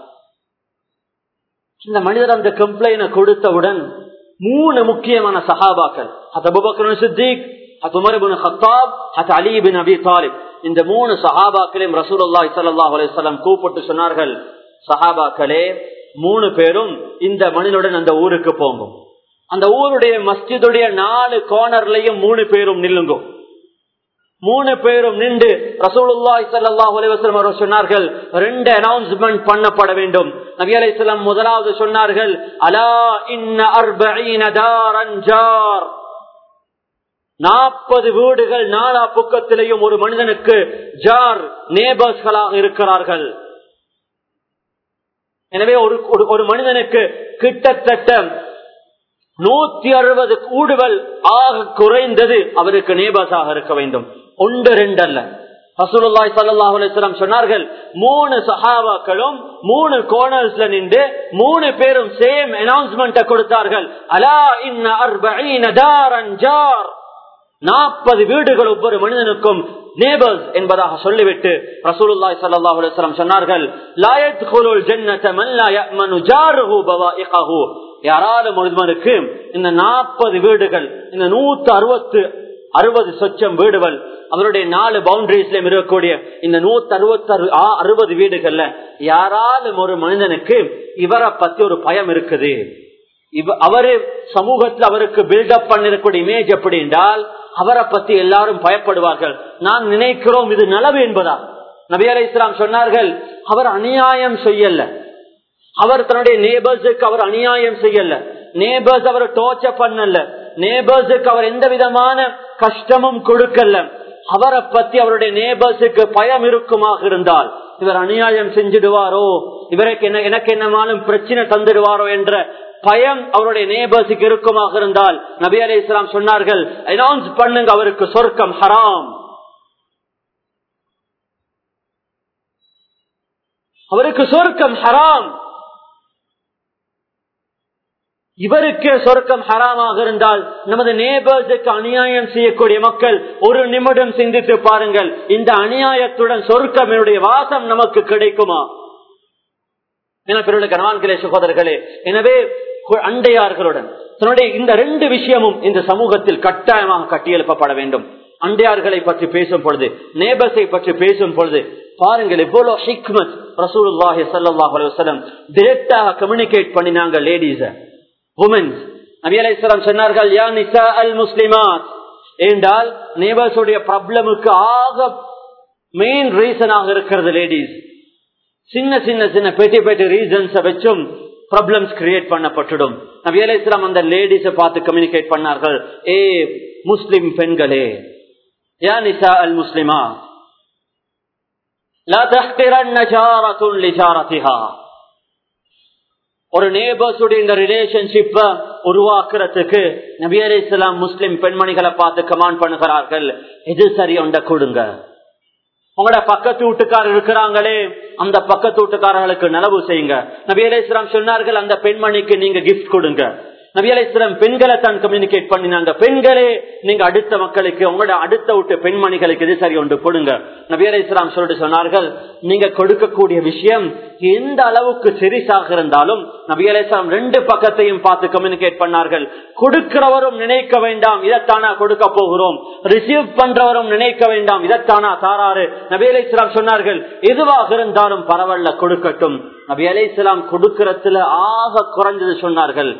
இந்த மனிதர் அந்த கம்ப்ளைண்ட கொடுத்தவுடன் மூணு முக்கியமான சஹாபாக்கள் அது அபுபக்கர் சித்திக் அது உமர் ஹத்தாப் அது அலி பின் அபி தாலிப் இந்த மூணு சஹாபாக்களையும் ரசூலுல்லாஹி ஸல்லல்லாஹு அலைஹி வஸல்லம் கூப்பிட்டு சொன்னார்கள் சஹாபாக்களே மூணு பேரும் இந்த மனிதனுடன் அந்த ஊருக்கு போங்கும் அந்த ஊருடைய மஸ்ஜிதுடைய நாலு கோனர்லயும் மூணு பேரும் நில்லுங்க மூணு பேரும் நின்று ரசூலுல்லாஹி ஸல்லல்லாஹு அலைஹி வஸல்லம் அவர்கள் சொன்னார்கள் ரெண்டு அனௌன்ஸ்மென்ட் பண்ணப்பட வேண்டும் நபி அலைஹிஸ்ஸலாம் முதலாவது சொன்னார்கள் அலா இன்ன அர்பஈன தாரன் ஜார் நாற்பது வீடுகள் நாலா பக்கத்திலேயும் ஒரு மனிதனுக்கு ஜார் நேபர்ஸ்களாக இருக்கிறார்கள் எனவே ஒரு ஒரு மனிதனுக்கு கிட்டத்தட்ட நூத்தி அறுபது கூடுதல் ஆக குறைந்தது அவருக்கு நேபர்ஸாக இருக்க வேண்டும் ஒன்று ரெண்டு அல்ல ரசூலுல்லாஹி ஸல்லல்லாஹு அலைஹி வஸல்லம் சொன்னார்கள் மூணு சஹாபாக்களும் மூணு கோர்னர்ஸ்ல நின்று மூணு பேரும் சேம் அனௌன்ஸ்மென்ட் கொடுத்தார்கள் அலா இன்ன அர்பஈன தாரன் ஜார் நாற்பது வீடுகள் ஒவ்வொரு மனிதனுக்கும் நேபர்ஸ் என்பதாக சொல்லிவிட்டு ரசூலுல்லாஹி ஸல்லல்லாஹு அலைஹி வஸல்லம் சொன்னார்கள் லா யத்குலுல் ஜன்னத மன் லா யஅமனு ஜாருஹு பவாயிகஹு யாராலும் ஒருவனுக்கு இந்த நாற்பது வீடுகள் இந்த நூத்தி அறுபத்து அறுபது சொச்சம் வீடுகள் அவருடைய நாலு பவுண்டரிஸ்ல இருக்கக்கூடிய இந்த நூத்தி அறுபத்தி அறுபது வீடுகள்ல யாராலும் ஒரு மனிதனுக்கு இவரை பத்தி ஒரு பயம் இருக்குது இவ அவரு சமூகத்தில் அவருக்கு பில்டப் பண்ணிருக்கூடிய இமேஜ் எப்படி என்றால் அவரை பத்தி எல்லாரும் பயப்படுவார்கள் நான் நினைக்கிறோம் இது நலவு என்பதா நபி அலை இஸ்லாம் சொன்னார்கள் அவர் அநியாயம் செய்யல அவர் தன்னுடைய நேபர்ஸுக்கு அவர் அநியாயம் செய்யல நேபர்ஸ் அவர் டோர்ச்ச பண்ணல நேபர்ஸுக்கு அவர் எந்த விதமான கஷ்டமும் கொடுக்கல அவரை பத்தி அவருடைய நேபர்ஸுக்கு பயம் இருக்குமாக இருந்தால் இவர் அநியாயம் செஞ்சிடுவாரோ இவருக்கு என்ன எனக்கு என்னமாலும் பிரச்சனை தந்துடுவாரோ என்ற பயம் அவருடைய நேபர்ஸுக்கு இருக்குமாக இருந்தால் நபி அலி இஸ்லாம் சொன்னார்கள் அனௌன்ஸ் பண்ணுங்க அவருக்கு சொர்க்கம் ஹராம் அவருக்கு சொர்க்கம் ஹராம் இவருக்கு சொர்க்கம் ஹராமாக இருந்தால் நமது நேபர்ஸுக்கு அநியாயம் செய்யக்கூடிய மக்கள் ஒரு நிமிடம் சிந்தித்து பாருங்கள் இந்த அநியாயத்துடன் சொர்க்கம் என்னுடைய வாசம் நமக்கு கிடைக்குமா என பெருடைய கனவான்களே சகோதரர்களே எனவே அண்டையார்களுடன் தன்னுடைய இந்த ரெண்டு விஷயமும் இந்த சமூகத்தில் கட்டாயமாக கட்டியெழுப்பப்பட வேண்டும் அண்டையார்களை பற்றி பேசும் பொழுது நேபஸை பற்றி பேசும் பொழுது பாருங்கள் எவ்வளவு ஹிக்மத் ரசூலுல்லாஹி ஸல்லல்லாஹு அலைஹி வஸல்லம் டைரக்டாக கம்யூனிகேட் பண்ணினாங்க லேடிஸ உமன்ஸ் நபி அலைஹிஸ்ஸலாம் சொன்னார்கள் யா நிசா அல் முஸ்லிமாத் என்றால் நேபர்ஸுடைய ப்ராப்ளமுக்கு ஆக மெயின் ரீசனாக இருக்கிறது லேடிஸ் சின்ன சின்ன சின்ன பெட்டி பெட்டி ரீசன்ஸ் வச்சும் ப்ராப்ளம்ஸ் கிரியேட் பண்ணப்பட்டுடும் நபி அலை இஸ்லாம் அந்த லேடிஸ பார்த்து கம்யூனிகேட் பண்ணார்கள் ஏ முஸ்லிம் பெண்களே யா நிசா அல் முஸ்லிமா لا تحقرن جارة لجارتها ஒரு நேபர்ஸுடைய இந்த ரிலேஷன்ஷிப்ப உருவாக்குறதுக்கு நபி அலி இஸ்லாம் முஸ்லிம் பெண்மணிகளை பார்த்து கமாண்ட் பண்ணுகிறார்கள் எது சரி ஒண்ட கொடுங்க உங்களோட பக்கத்து வீட்டுக்காரர் இருக்கிறாங்களே அந்த பக்கத்து வீட்டுக்காரர்களுக்கு நலவு செய்யுங்க நபி அலி இஸ்லாம் சொன்னார்கள் அந்த பெண்மணிக்கு நீங்க கிஃப்ட் கொடுங்க நபி அலி இஸ்லாம் பெண்களை தான் கம்யூனிகேட் பண்ணினாங்க பெண்களே நீங்க அடுத்த மக்களுக்கு உங்களோட அடுத்த விட்டு பெண்மணிகளுக்கு இது சரி ஒன்று கொடுங்க நபி அலி இஸ்லாம் சொல்லிட்டு சொன்னார்கள் நீங்க கொடுக்கக்கூடிய விஷயம் எந்த அளவுக்கு சிறிசாக இருந்தாலும் நபி அலி இஸ்லாம் ரெண்டு பக்கத்தையும் பார்த்து கம்யூனிகேட் பண்ணார்கள் கொடுக்கிறவரும் நினைக்க வேண்டாம் இதைத்தானா கொடுக்க போகிறோம் ரிசீவ் பண்றவரும் நினைக்க வேண்டாம் இதைத்தானா தாராறு நபி அலி இஸ்லாம் சொன்னார்கள் எதுவாக இருந்தாலும் பரவாயில்ல கொடுக்கட்டும் நபி அலி இஸ்லாம் கொடுக்கறதுல ஆக குறைஞ்சது சொன்னார்கள்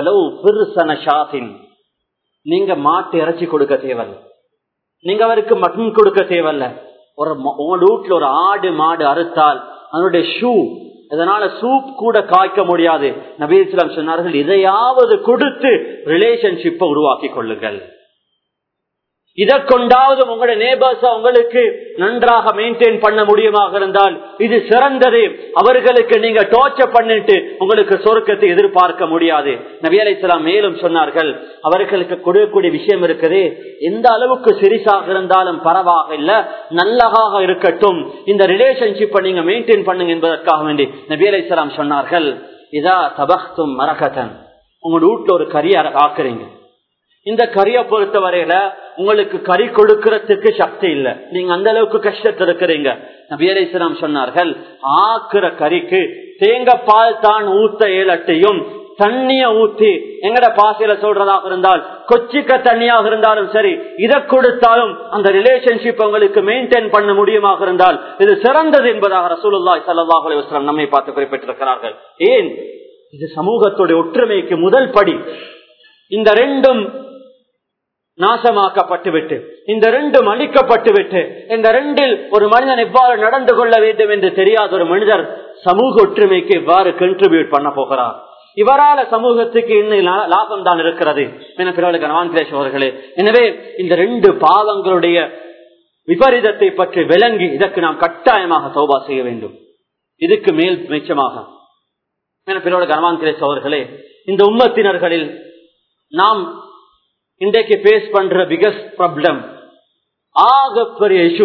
நீங்க மாட்டு இறைச்சி கொடுக்க தேவையில்ல நீங்க அவருக்கு மட்டன் கொடுக்க தேவையில்ல ஒரு உங்க வீட்டுல ஒரு ஆடு மாடு அறுத்தால் அதனுடைய ஷூ இதனால சூப் கூட காய்க்க முடியாது நபி இஸ்லாம் சொன்னார்கள் இதையாவது கொடுத்து ரிலேஷன்ஷிப்பை உருவாக்கி கொள்ளுங்கள் இதை கொண்டாவது உங்களுடைய நேபர்ஸ் உங்களுக்கு நன்றாக மெயின்டைன் பண்ண முடியுமாக இருந்தால் இது சிறந்தது அவர்களுக்கு நீங்க டோர்ச்சர் பண்ணிட்டு உங்களுக்கு சொர்க்கத்தை எதிர்பார்க்க முடியாது நபி அலைஹிஸ்ஸலாம் மேலும் சொன்னார்கள் அவர்களுக்கு கொடுக்கக்கூடிய விஷயம் இருக்குது எந்த அளவுக்கு சிறிசாக இருந்தாலும் பரவாக இல்ல நல்லதாக இருக்கட்டும் இந்த ரிலேஷன்ஷிப்பை நீங்க மெயின்டைன் பண்ணுங்க என்பதற்காக வேண்டி நபி அலைஹிஸ்ஸலாம் சொன்னார்கள் இதா தபஹ்தும் மரகதன் உங்களோட வீட்டுல ஒரு கறி ஆக்குறீங்க இந்த கறியை பொறுத்த வரையில உங்களுக்கு கறி கொடுக்கறதுக்கு சக்தி இல்ல நீங்க அந்த அளவுக்கு கஷ்டத்தில் இருக்கிறீங்க நபியரேசனம் சொன்னார்கள் ஆக்குற கறிக்கு தேங்காய் பால் தான் ஊத்த ஏலட்டையும் தண்ணிய ஊத்தி எங்கட பாசையில சொல்றதாக இருந்தால் கொச்சிக்க தண்ணியாக இருந்தாலும் சரி இதை கொடுத்தாலும் அந்த ரிலேஷன்ஷிப் உங்களுக்கு மெயின்டைன் பண்ண முடியுமாக இருந்தால் இது சிறந்தது என்பதாக ரசூலுல்லாய் சல்லாஹ் அலுவலம் நம்மை பார்த்து குறிப்பிட்டிருக்கிறார்கள் ஏன் இது சமூகத்துடைய ஒற்றுமைக்கு முதல் படி இந்த ரெண்டும் நாசமாக்கப்பட்டு விட்டு இந்த ரெண்டும் அழிக்கப்பட்டு விட்டு இந்த ரெண்டில் ஒரு மனிதன் எவ்வாறு நடந்து கொள்ள வேண்டும் என்று தெரியாத ஒரு மனிதர் சமூக ஒற்றுமைக்கு எவ்வாறு கண்ட்ரிபியூட் பண்ண போகிறார் இவரால சமூகத்துக்கு இன்னும் லாபம் தான் இருக்கிறது அவர்களே எனவே இந்த ரெண்டு பாவங்களுடைய விபரீதத்தை பற்றி விளங்கி இதற்கு நாம் கட்டாயமாக சௌபா செய்ய வேண்டும் இதுக்கு மேல் மிச்சமாக கனவான் அவர்களே இந்த உம்மத்தினர்களில் நாம் இன்றைக்கு பேஸ் பண்ற பிகஸ்ட் ப்ராப்ளம் ஆகப்பெரிய இஷ்யூ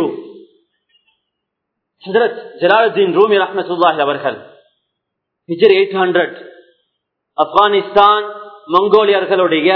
ஜலாலுதீன் ரூமி ரஹமத்துல்லாஹி அவர்கள் ஹிஜர் எயிட் ஹண்ட்ரட் ஆப்கானிஸ்தான் மங்கோலியர்களுடைய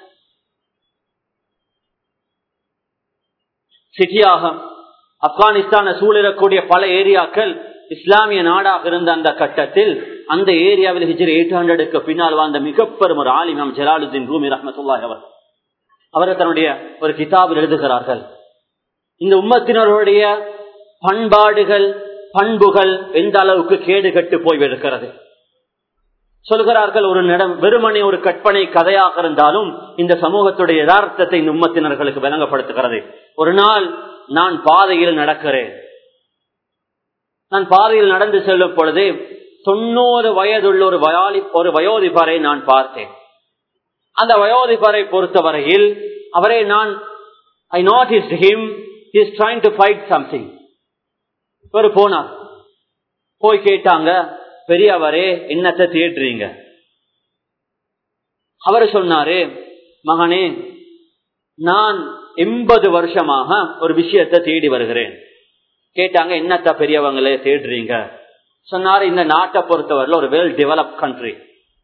சிட்டியாக ஆப்கானிஸ்தான சூழிடக்கூடிய பல ஏரியாக்கள் இஸ்லாமிய நாடாக இருந்த அந்த கட்டத்தில் அந்த ஏரியாவில் ஹிஜர் எயிட் ஹண்ட்ரடுக்கு பின்னால் வாழ்ந்த மிக பெரும் ஒரு ஆலிமம் ஜலாலுதீன் ரூமி ரஹமத்துல்லாஹி அவர் அவர்கள் தன்னுடைய ஒரு கிதாபில் எழுதுகிறார்கள் இந்த உம்மத்தினருடைய பண்பாடுகள் பண்புகள் எந்த அளவுக்கு கேடு கட்டு போய்விடுகிறது சொல்கிறார்கள் ஒரு நிடம் வெறுமனே ஒரு கற்பனை கதையாக இருந்தாலும் இந்த சமூகத்துடைய யதார்த்தத்தை இந்த உம்மத்தினர்களுக்கு விளங்கப்படுத்துகிறது ஒரு நாள் நான் பாதையில் நடக்கிறேன் நான் பாதையில் நடந்து செல்லும் பொழுது தொண்ணூறு வயதுள்ள ஒரு வயாலி ஒரு வயோதிபரை நான் பார்த்தேன் அந்த வயோதிபரை பொறுத்தவரையில் அவரை நான் I notice him is trying to fight something ஒரு போனார் போய் கேட்டாங்க பெரியவரே என்னத்தை தேடுறீங்க அவர் சொன்னாரு மகனே நான் எண்பது வருஷமாக ஒரு விஷயத்தை தேடி வருகிறேன் கேட்டாங்க என்னத்த பெரியவங்களே தேடுறீங்க சொன்னாரு இந்த நாட்டை பொறுத்தவரையில் ஒரு வெல் டெவலப் கண்ட்ரி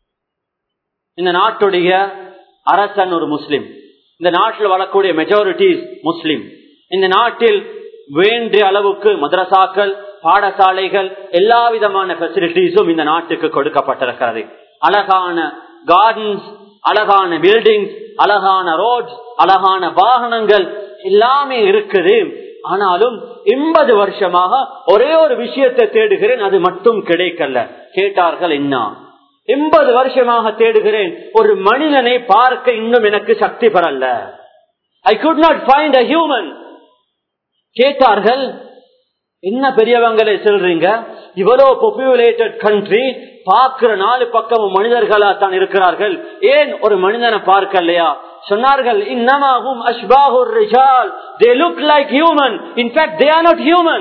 இந்த நாட்டுடைய அரசன் ஒரு முஸ்லிம் இந்த நாட்டில் வரக்கூடிய மெஜாரிட்டிஸ் முஸ்லிம் இந்த நாட்டில் வேண்டிய அளவுக்கு மதரசாக்கள் பாடசாலைகள் எல்லா விதமான பெசிலிட்டிஸும் இந்த நாட்டுக்கு கொடுக்கப்பட்டிருக்கிறது அழகான கார்டன்ஸ் அழகான பில்டிங்ஸ் அழகான ரோட்ஸ் அழகான வாகனங்கள் எல்லாமே இருக்குது ஆனாலும் எண்பது வருஷமாக ஒரே ஒரு விஷயத்தை தேடுகிறேன் அது மட்டும் கிடைக்கல கேட்டார்கள் என்ன எண்பது வருஷமாக தேடுகிறேன் ஒரு மனிதனை பார்க்க இன்னும் எனக்கு சக்தி பெறல I could not find a human கேட்டார்கள் என்ன பெரியவங்களே சொல்றீங்க இவ்வளவு பாப்புலேட்டட் கண்ட்ரி பார்க்கிற நாலு பக்கமும் மனிதர்களா தான் இருக்கிறார்கள் ஏன் ஒரு மனிதனை பார்க்கலையா சொன்னார்கள் இன்னமாகும் அஷ்பாஹுர் ரிஷால் they look like human in fact they are not human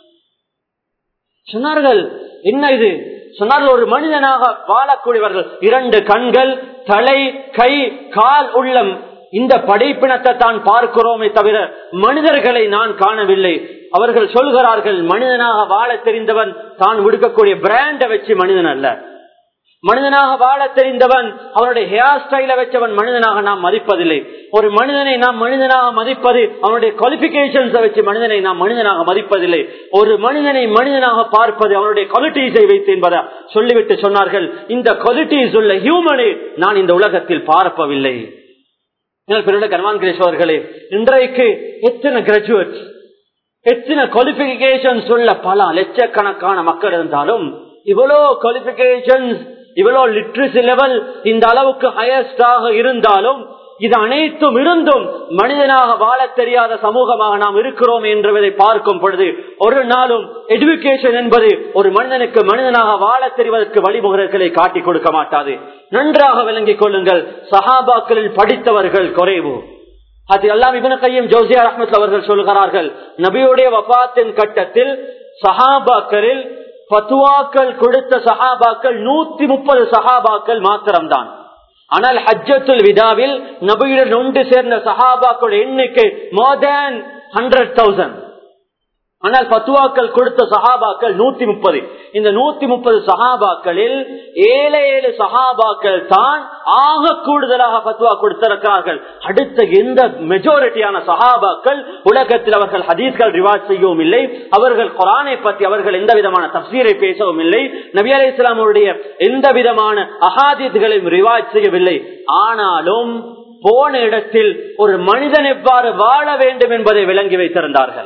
சொன்னார்கள் என்ன இது சொன்னார்கள் ஒரு மனிதனாக வாழக்கூடியவர்கள் இரண்டு கண்கள் தலை கை கால் உள்ளம் இந்த படைப்பினத்தை தான் பார்க்கிறோமே தவிர மனிதர்களை நான் காணவில்லை அவர்கள் சொல்கிறார்கள் மனிதனாக வாழ தெரிந்தவன் தான் விடுக்கக்கூடிய பிராண்டை வச்சு மனிதன் அல்ல மனிதனாக வாழ தெரிந்தவன் அவனுடைய ஹேர் ஸ்டைல வச்சவன் மனிதனாக நாம் மதிப்பதில்லை ஒரு மனிதனை நாம் மனிதனாக மதிப்பது அவனுடைய குவாலிபிகேஷன்ஸை வச்சு மனிதனை நாம் மனிதனாக மதிப்பதில்லை ஒரு மனிதனை மனிதனாக பார்ப்பது அவனுடைய குவாலிட்டிஸை வைத்து என்பதை சொல்லிவிட்டு சொன்னார்கள் இந்த குவாலிட்டிஸ் உள்ள ஹியூமனை நான் இந்த உலகத்தில் பார்ப்பவில்லை கர்மான்கிரேஸ்வர்களே இன்றைக்கு எத்தனை கிராஜுவேட் எத்தனை குவாலிபிகேஷன்ஸ் உள்ள பல லட்சக்கணக்கான மக்கள் இருந்தாலும் இவ்வளோ குவாலிபிகேஷன்ஸ் இவ்வளோ லிட்ரஸி லெவல் இந்த அளவுக்கு ஹையஸ்டாக இருந்தாலும் இது அனைத்தும் இருந்தும் மனிதனாக வாழ தெரியாத சமூகமாக நாம் இருக்கிறோம் என்பதை பார்க்கும் பொழுது ஒரு நாளும் எடுக்கேஷன் என்பது ஒரு மனிதனுக்கு மனிதனாக வாழ தெரிவதற்கு வழிமுறைகளை காட்டிக் கொடுக்க மாட்டாது நன்றாக விளங்கிக் கொள்ளுங்கள் சஹாபாக்களில் படித்தவர்கள் குறைவு அது எல்லாம் இவன கையும் ஜோசியா அஹமத் அவர்கள் சொல்கிறார்கள் நபியுடைய வபாத்தின் கட்டத்தில் சஹாபாக்களில் பத்துவாக்கள் கொடுத்த சஹாபாக்கள் நூத்தி முப்பது சஹாபாக்கள் மாத்திரம்தான் ஆனால் ஹஜ்ஜத்துல் விதாவில் நபியுடன் ஒன்று சேர்ந்த சஹாபாக்கள் எண்ணிக்கை மோர் தேன் ஹண்ட்ரட் தௌசண்ட் ஆனால் பத்துவாக்கள் கொடுத்த சஹாபாக்கள் நூத்தி முப்பது இந்த நூத்தி முப்பது சஹாபாக்களில் ஏழு ஏழு சஹாபாக்கள் தான் ஆக கூடுதலாக பத்துவா கொடுத்திருக்கிறார்கள் அடுத்த எந்த மெஜாரிட்டியான சஹாபாக்கள் உலகத்தில் அவர்கள் ஹதீஸ்கள் ரிவாஜ் செய்யவும் இல்லை அவர்கள் குரானை பற்றி அவர்கள் எந்த விதமான தப்சீரை பேசவும் இல்லை நபி அலி இஸ்லாமுடைய எந்த விதமான அகாதித்களையும் ரிவாஜ் செய்யவில்லை ஆனாலும் போன இடத்தில் ஒரு மனிதன் எவ்வாறு வாழ வேண்டும் என்பதை விளங்கி வைத்திருந்தார்கள்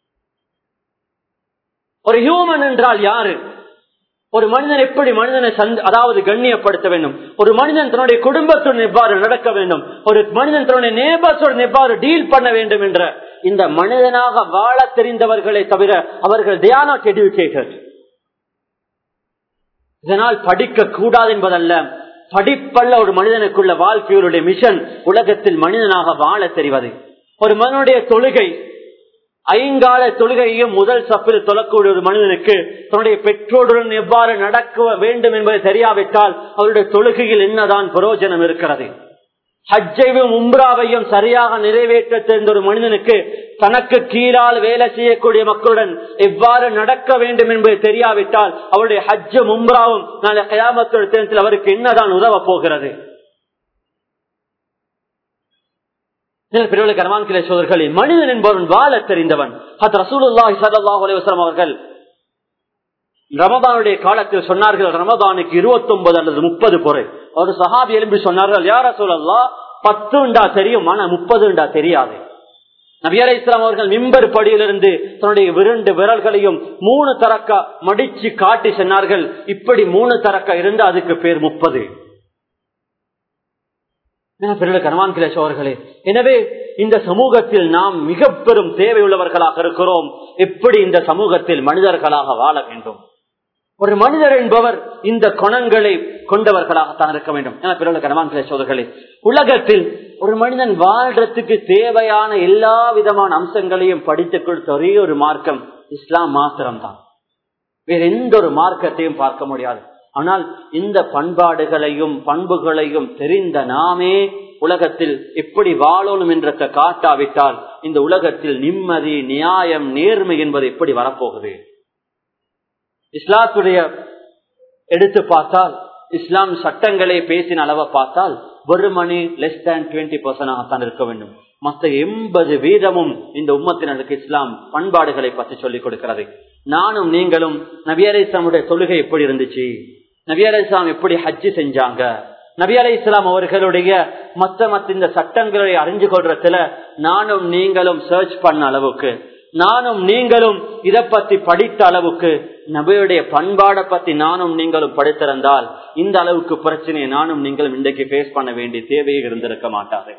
ஒரு ஹியூமன் என்றால் யாரு ஒரு மனிதன் எப்படி மனிதனை அதாவது கண்ணியப்படுத்த வேண்டும் ஒரு மனிதன் தன்னுடைய குடும்பத்துடன் எவ்வாறு நடக்க வேண்டும் ஒரு மனிதன் தன்னுடைய நேபர்ஸுடன் எவ்வாறு டீல் பண்ண வேண்டும் என்ற இந்த மனிதனாக வாழ தெரிந்தவர்களை தவிர அவர்கள் தே ஆர் நாட் எஜுகேட்டட் இதனால் படிக்க கூடாது என்பதல்ல படிப்பல்ல ஒரு மனிதனுக்குள்ள வாழ்க்கையுடைய மிஷன் உலகத்தில் மனிதனாக வாழ தெரிவது ஒரு மனிதனுடைய தொழுகை ஐங்கால தொழுகையும் முதல் சப்பில் தொழக்கூடிய ஒரு மனிதனுக்கு தன்னுடைய பெற்றோருடன் எவ்வாறு நடக்க வேண்டும் என்பதை தெரியாவிட்டால் அவருடைய தொழுகையில் என்னதான் பிரயோஜனம் இருக்கிறது ஹஜ்ஜையும் உம்ராவையும் சரியாக நிறைவேற்ற தெரிந்த ஒரு மனிதனுக்கு தனக்கு கீழால் வேலை செய்யக்கூடிய மக்களுடன் எவ்வாறு நடக்க வேண்டும் என்பது தெரியாவிட்டால் அவருடைய ஹஜ்ஜும் உம்ராவும் நாளை கயாமத்தோட தினத்தில் அவருக்கு என்னதான் உதவ போகிறது சோதர்களே மனிதன் என்பவன் வாழ தெரிந்தவன் அவர்கள் ரமதானுடைய காலத்தில் சொன்னார்கள் ரமதானுக்கு இருபத்தி ஒன்பது அல்லது முப்பது பொறை ஒரு சஹாபி எழுப்பி சொன்னார்கள் யார சொல்லலா பத்துண்டா தெரியும் ஆனா முப்பதுண்டா தெரியாது நபியரை இஸ்லாம் அவர்கள் மிம்பர் படியிலிருந்து தன்னுடைய இரண்டு விரல்களையும் மூணு தரக்க மடிச்சு காட்டி சொன்னார்கள் இப்படி மூணு தரக்க இருந்து அதுக்கு பேர் முப்பது அவர்களே எனவே இந்த சமூகத்தில் நாம் மிக பெரும் தேவை உள்ளவர்களாக இருக்கிறோம் எப்படி இந்த சமூகத்தில் மனிதர்களாக வாழ வேண்டும் ஒரு மனிதர் என்பவர் இந்த குணங்களை கொண்டவர்களாகத்தான் இருக்க வேண்டும் என பிறகு கனவான் சோதர்களே உலகத்தில் ஒரு மனிதன் வாழ்றதுக்கு தேவையான எல்லா விதமான அம்சங்களையும் படித்துக் கொடுத்த ஒரே ஒரு மார்க்கம் இஸ்லாம் மாத்திரம்தான் வேற எந்த ஒரு மார்க்கத்தையும் பார்க்க முடியாது ஆனால் இந்த பண்பாடுகளையும் பண்புகளையும் தெரிந்த நாமே உலகத்தில் எப்படி வாழணும் என்றதை காட்டாவிட்டால் இந்த உலகத்தில் நிம்மதி நியாயம் நேர்மை என்பது எப்படி வரப்போகுது இஸ்லாத்துடைய எடுத்து பார்த்தால் இஸ்லாம் சட்டங்களை பேசின அளவை பார்த்தால் ஒரு மணி லெஸ் தேன் டுவெண்ட்டி பர்சன்டாகத்தான் இருக்க வேண்டும் மற்ற எண்பது வீதமும் இந்த உம்மத்தினருக்கு இஸ்லாம் பண்பாடுகளை பற்றி சொல்லிக் கொடுக்கிறது நானும் நீங்களும் நபியரை இஸ்லாமுடைய தொழுகை எப்படி இருந்துச்சு நபி அலை இஸ்லாம் எப்படி ஹஜ்ஜு செஞ்சாங்க நபி அலை இஸ்லாம் அவர்களுடைய மத்த மத்த இந்த சட்டங்களை அறிஞ்சு கொள்றதுல நானும் நீங்களும் சர்ச் பண்ண அளவுக்கு நானும் நீங்களும் இதை பத்தி படித்த அளவுக்கு நபியுடைய பண்பாடை பத்தி நானும் நீங்களும் படித்திருந்தால் இந்த அளவுக்கு பிரச்சனையை நானும் நீங்களும் இன்றைக்கு பேஸ் பண்ண வேண்டிய தேவையே இருந்திருக்க மாட்டாது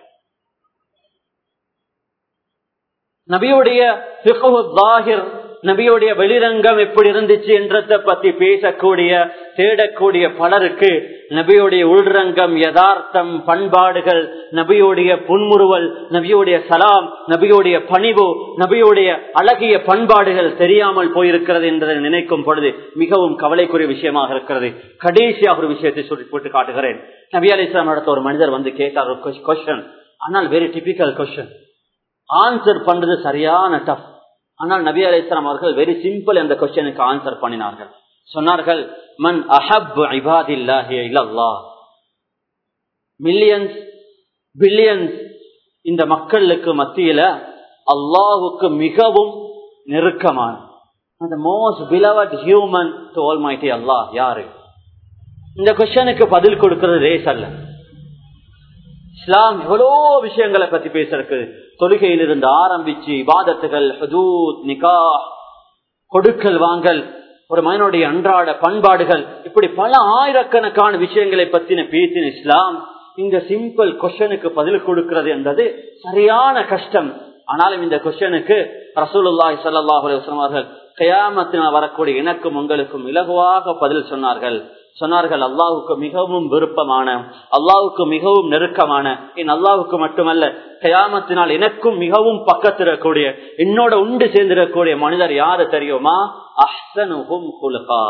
நபியுடைய நபியுடைய வெளிரங்கம் எப்படி இருந்துச்சு என்றதை பத்தி பேசக்கூடிய தேடக்கூடிய பலருக்கு நபியுடைய உள்ரங்கம் யதார்த்தம் பண்பாடுகள் நபியுடைய புன்முறுவல் நபியுடைய சலாம் நபியுடைய பணிவு நபியுடைய அழகிய பண்பாடுகள் தெரியாமல் போயிருக்கிறது என்பதை நினைக்கும் பொழுது மிகவும் கவலைக்குரிய விஷயமாக இருக்கிறது கடைசியாக ஒரு விஷயத்தை சொல்லி போட்டு காட்டுகிறேன் நபி அலி இஸ்லாம் இடத்த ஒரு மனிதர் வந்து கேட்டார் ஒரு கொஸ்டின் ஆனால் வெரி டிபிக்கல் கொஸ்டின் ஆன்சர் பண்றது சரியான டஃப் ஆனால் நபி அலி இஸ்லாம் அவர்கள் வெரி சிம்பிள் அந்த கொஸ்டனுக்கு ஆன்சர் பண்ணினார்கள் சொன்னார்கள் மன் அஹப் இபாதில்லா மில்லியன்ஸ் பில்லியன்ஸ் இந்த மக்களுக்கு மத்தியில அல்லாஹுக்கு மிகவும் நெருக்கமான அந்த most beloved human to almighty அல்லாஹ் யாரு இந்த கொஸ்டனுக்கு பதில் கொடுக்கிறது ரேஸ் அல்ல இஸ்லாம் எவ்வளோ விஷயங்களை பத்தி பேசுறது தொழுகையிலிருந்து ஆரம்பிச்சு இபாதத்துகள் ஹதூத் நிகா கொடுக்கல் வாங்கல் ஒரு மகனுடைய அன்றாட பண்பாடுகள் இப்படி பல ஆயிரக்கணக்கான விஷயங்களை பத்தின பேசின இஸ்லாம் இந்த சிம்பிள் கொஸ்டனுக்கு பதில் கொடுக்கிறது என்பது சரியான கஷ்டம் ஆனாலும் இந்த கொஸ்டனுக்கு ரசூலுல்லாஹி சல்லாஹ் அவர்கள் கயாமத்தினால் வரக்கூடிய எனக்கும் உங்களுக்கும் இலகுவாக பதில் சொன்னார்கள் சொன்னார்கள் அல்லாவுக்கு மிகவும் விருப்பமான அல்லாவுக்கு மிகவும் நெருக்கமான என் அல்லாவுக்கு மட்டுமல்ல கயாமத்தினால் எனக்கும் மிகவும் பக்கத்திடக்கூடிய என்னோட உண்டு சேர்ந்திடக்கூடிய மனிதர் யாரு தெரியுமா அஹ்சனுகும் குலுகா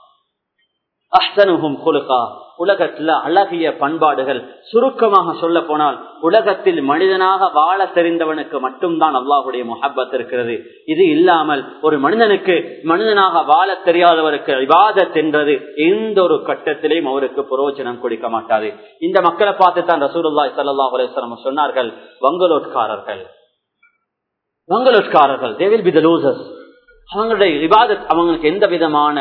அஹ்சனுகும் குலுகா உலகத்துல அழகிய பண்பாடுகள் சுருக்கமாக சொல்ல போனால் உலகத்தில் மனிதனாக வாழ தெரிந்தவனுக்கு மட்டும்தான் அல்லாஹுடைய முஹப்பத் இருக்கிறது இது இல்லாமல் ஒரு மனிதனுக்கு மனிதனாக வாழ தெரியாதவருக்கு விவாதத் என்றது எந்த ஒரு கட்டத்திலையும் அவருக்கு புரோஜனம் கொடுக்க மாட்டாது இந்த மக்களை பார்த்து தான் ரசூலுல்லாய் சல்லா அலுவலம் சொன்னார்கள் வங்களோட்காரர்கள் வங்களோட்காரர்கள் they will be the losers அவங்களுடைய விவாதத் அவங்களுக்கு எந்த விதமான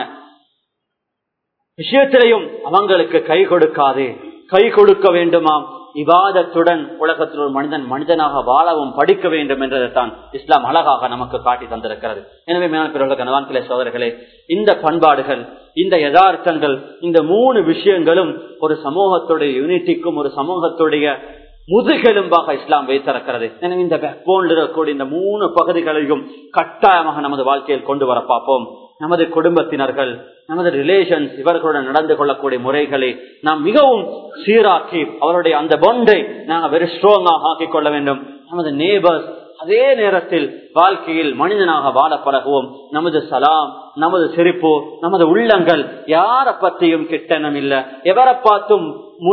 விஷயத்திலையும் அவங்களுக்கு கை கொடுக்காது கை கொடுக்க வேண்டுமாம் இவாதத்துடன் உலகத்தில் ஒரு மனிதன் மனிதனாக வாழவும் படிக்க வேண்டும் என்றதைத்தான் இஸ்லாம் அழகாக நமக்கு காட்டி தந்திருக்கிறது எனவே மேலாண்மை கனவான்கிளை சோதர்களே இந்த பண்பாடுகள் இந்த யதார்த்தங்கள் இந்த மூணு விஷயங்களும் ஒரு சமூகத்துடைய யூனிட்டிக்கும் ஒரு சமூகத்துடைய முதுகெலும்பாக இஸ்லாம் வைத்திருக்கிறது எனவே இந்த போன்ல இருக்கக்கூடிய இந்த மூணு பகுதிகளையும் கட்டாயமாக நமது வாழ்க்கையில் கொண்டு வர பார்ப்போம் நமது குடும்பத்தினர்கள் நமது ரிலேஷன்ஸ் இவர்களுடன் நடந்து கொள்ளக்கூடிய முறைகளை நாம் மிகவும் சீராக்கி அவருடைய அந்த பொண்டை நாங்கள் வெரி ஸ்ட்ராங்காக ஆக்கிக் கொள்ள வேண்டும் நமது நேபர்ஸ் அதே நேரத்தில் வாழ்க்கையில் மனிதனாக வாழ பழகுவோம் நமது சலாம் நமது சிரிப்பு நமது உள்ளங்கள் யார பற்றியும் கிட்டணம் இல்ல எவரை பார்த்தும்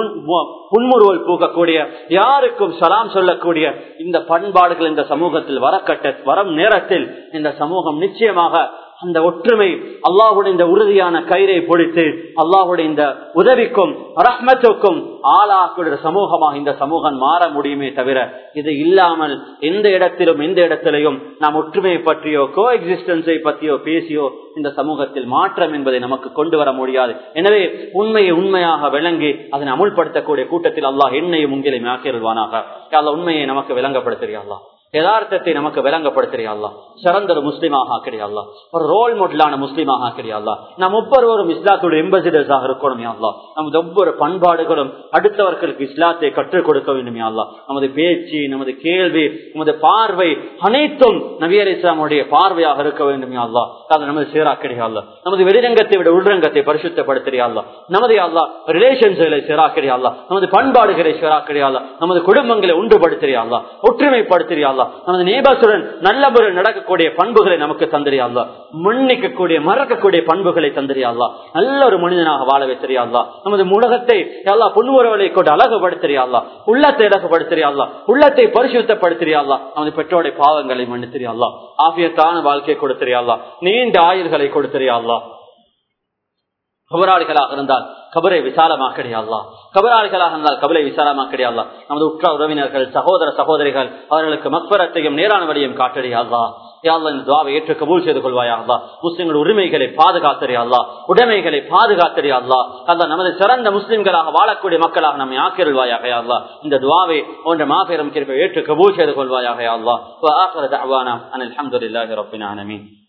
புன்முறுவல் பூக்கக்கூடிய யாருக்கும் சலாம் சொல்லக்கூடிய இந்த பண்பாடுகள் இந்த சமூகத்தில் வரக்கட்ட வரும் நேரத்தில் இந்த சமூகம் நிச்சயமாக அந்த ஒற்றுமை அல்லாஹுடைய இந்த உறுதியான கயிறை பொடித்து அல்லாஹுடைய இந்த உதவிக்கும் ரஹ்மத்துக்கும் ஆளாக்குடைய சமூகமாக இந்த சமூகம் மாற முடியுமே தவிர இது இல்லாமல் எந்த இடத்திலும் எந்த இடத்திலையும் நாம் ஒற்றுமையை பற்றியோ கோ எக்ஸிஸ்டன்ஸை பற்றியோ பேசியோ இந்த சமூகத்தில் மாற்றம் என்பதை நமக்கு கொண்டு வர முடியாது எனவே உண்மையை உண்மையாக விளங்கி அதனை அமுல்படுத்தக்கூடிய கூட்டத்தில் அல்லாஹ் என்னையும் உங்களையும் ஆக்கிடுவானாக உண்மையை நமக்கு விளங்கப்படுத்துறியா யதார்த்தத்தை நமக்கு விளங்கப்படுத்துறியா சிறந்த ஒரு முஸ்லீமாக ஆக்கிறியா ஒரு ரோல் மாடலான முஸ்லீமாக ஆக்கிறியா நாம் ஒவ்வொருவரும் இஸ்லாத்துடைய எம்பசிடர்ஸாக இருக்கணும் யாழ்லா நமது ஒவ்வொரு பண்பாடுகளும் அடுத்தவர்களுக்கு இஸ்லாத்தை கற்றுக் கொடுக்க வேண்டும் யாழ்லா நமது பேச்சு நமது கேள்வி நமது பார்வை அனைத்தும் நவியர் இஸ்லாமுடைய பார்வையாக இருக்க வேண்டும் யாழ்லா அதை நமது சீராக்கிறியா நமது வெளிரங்கத்தை விட உள்ரங்கத்தை பரிசுத்தப்படுத்துறியா நமது யாழ்லா ரிலேஷன்ஸ்களை சீராக்கிறியா நமது பண்பாடுகளை சீராக்கிறியா நமது குடும்பங்களை உண்டுபடுத்துறியா ஒற்றுமைப்படுத்துறியா நமது நேபாசுடன் நல்ல முறையில் நடக்கக்கூடிய பண்புகளை நமக்கு தந்திரியாதா மன்னிக்கக்கூடிய மறக்கக்கூடிய பண்புகளை தந்திரியாதா நல்ல ஒரு மனிதனாக வாழ வைத்திரியாதா நமது உலகத்தை எல்லா புன்முறவலை கொண்டு அழகுபடுத்துறியாதா உள்ளத்தை அழகுபடுத்துறியாதா உள்ளத்தை பரிசுத்தப்படுத்துறியாதா நமது பெற்றோருடைய பாவங்களை மன்னித்திரியாதா ஆபியத்தான வாழ்க்கையை கொடுத்திரியாதா நீண்ட ஆயுள்களை கொடுத்திரியாதா கபராளிகளாக இருந்தால் கபரை விசாலமாக்கடியாதா கபராளிகளாக இருந்தால் கபரை விசாலமாக்கடியாதா நமது உற்ற உறவினர்கள் சகோதர சகோதரிகள் அவர்களுக்கு மக்பரத்தையும் நேரான வழியும் காட்டடியாதா யாழ்லா இந்த துவாவை ஏற்று கபூல் செய்து கொள்வாயா முஸ்லிம்கள் உரிமைகளை பாதுகாத்தறியாதா உடைமைகளை பாதுகாத்தறியாதா அல்ல நமது சிறந்த முஸ்லிம்களாக வாழக்கூடிய மக்களாக நம்மை ஆக்கிருவாயாக யாழ்லா இந்த துவாவை போன்ற மாபெரும் கிருப்பை ஏற்று கபூல் செய்து கொள்வாயாக யாழ்லா அலமதுல்லாஹி ரபின் ஆலமீன்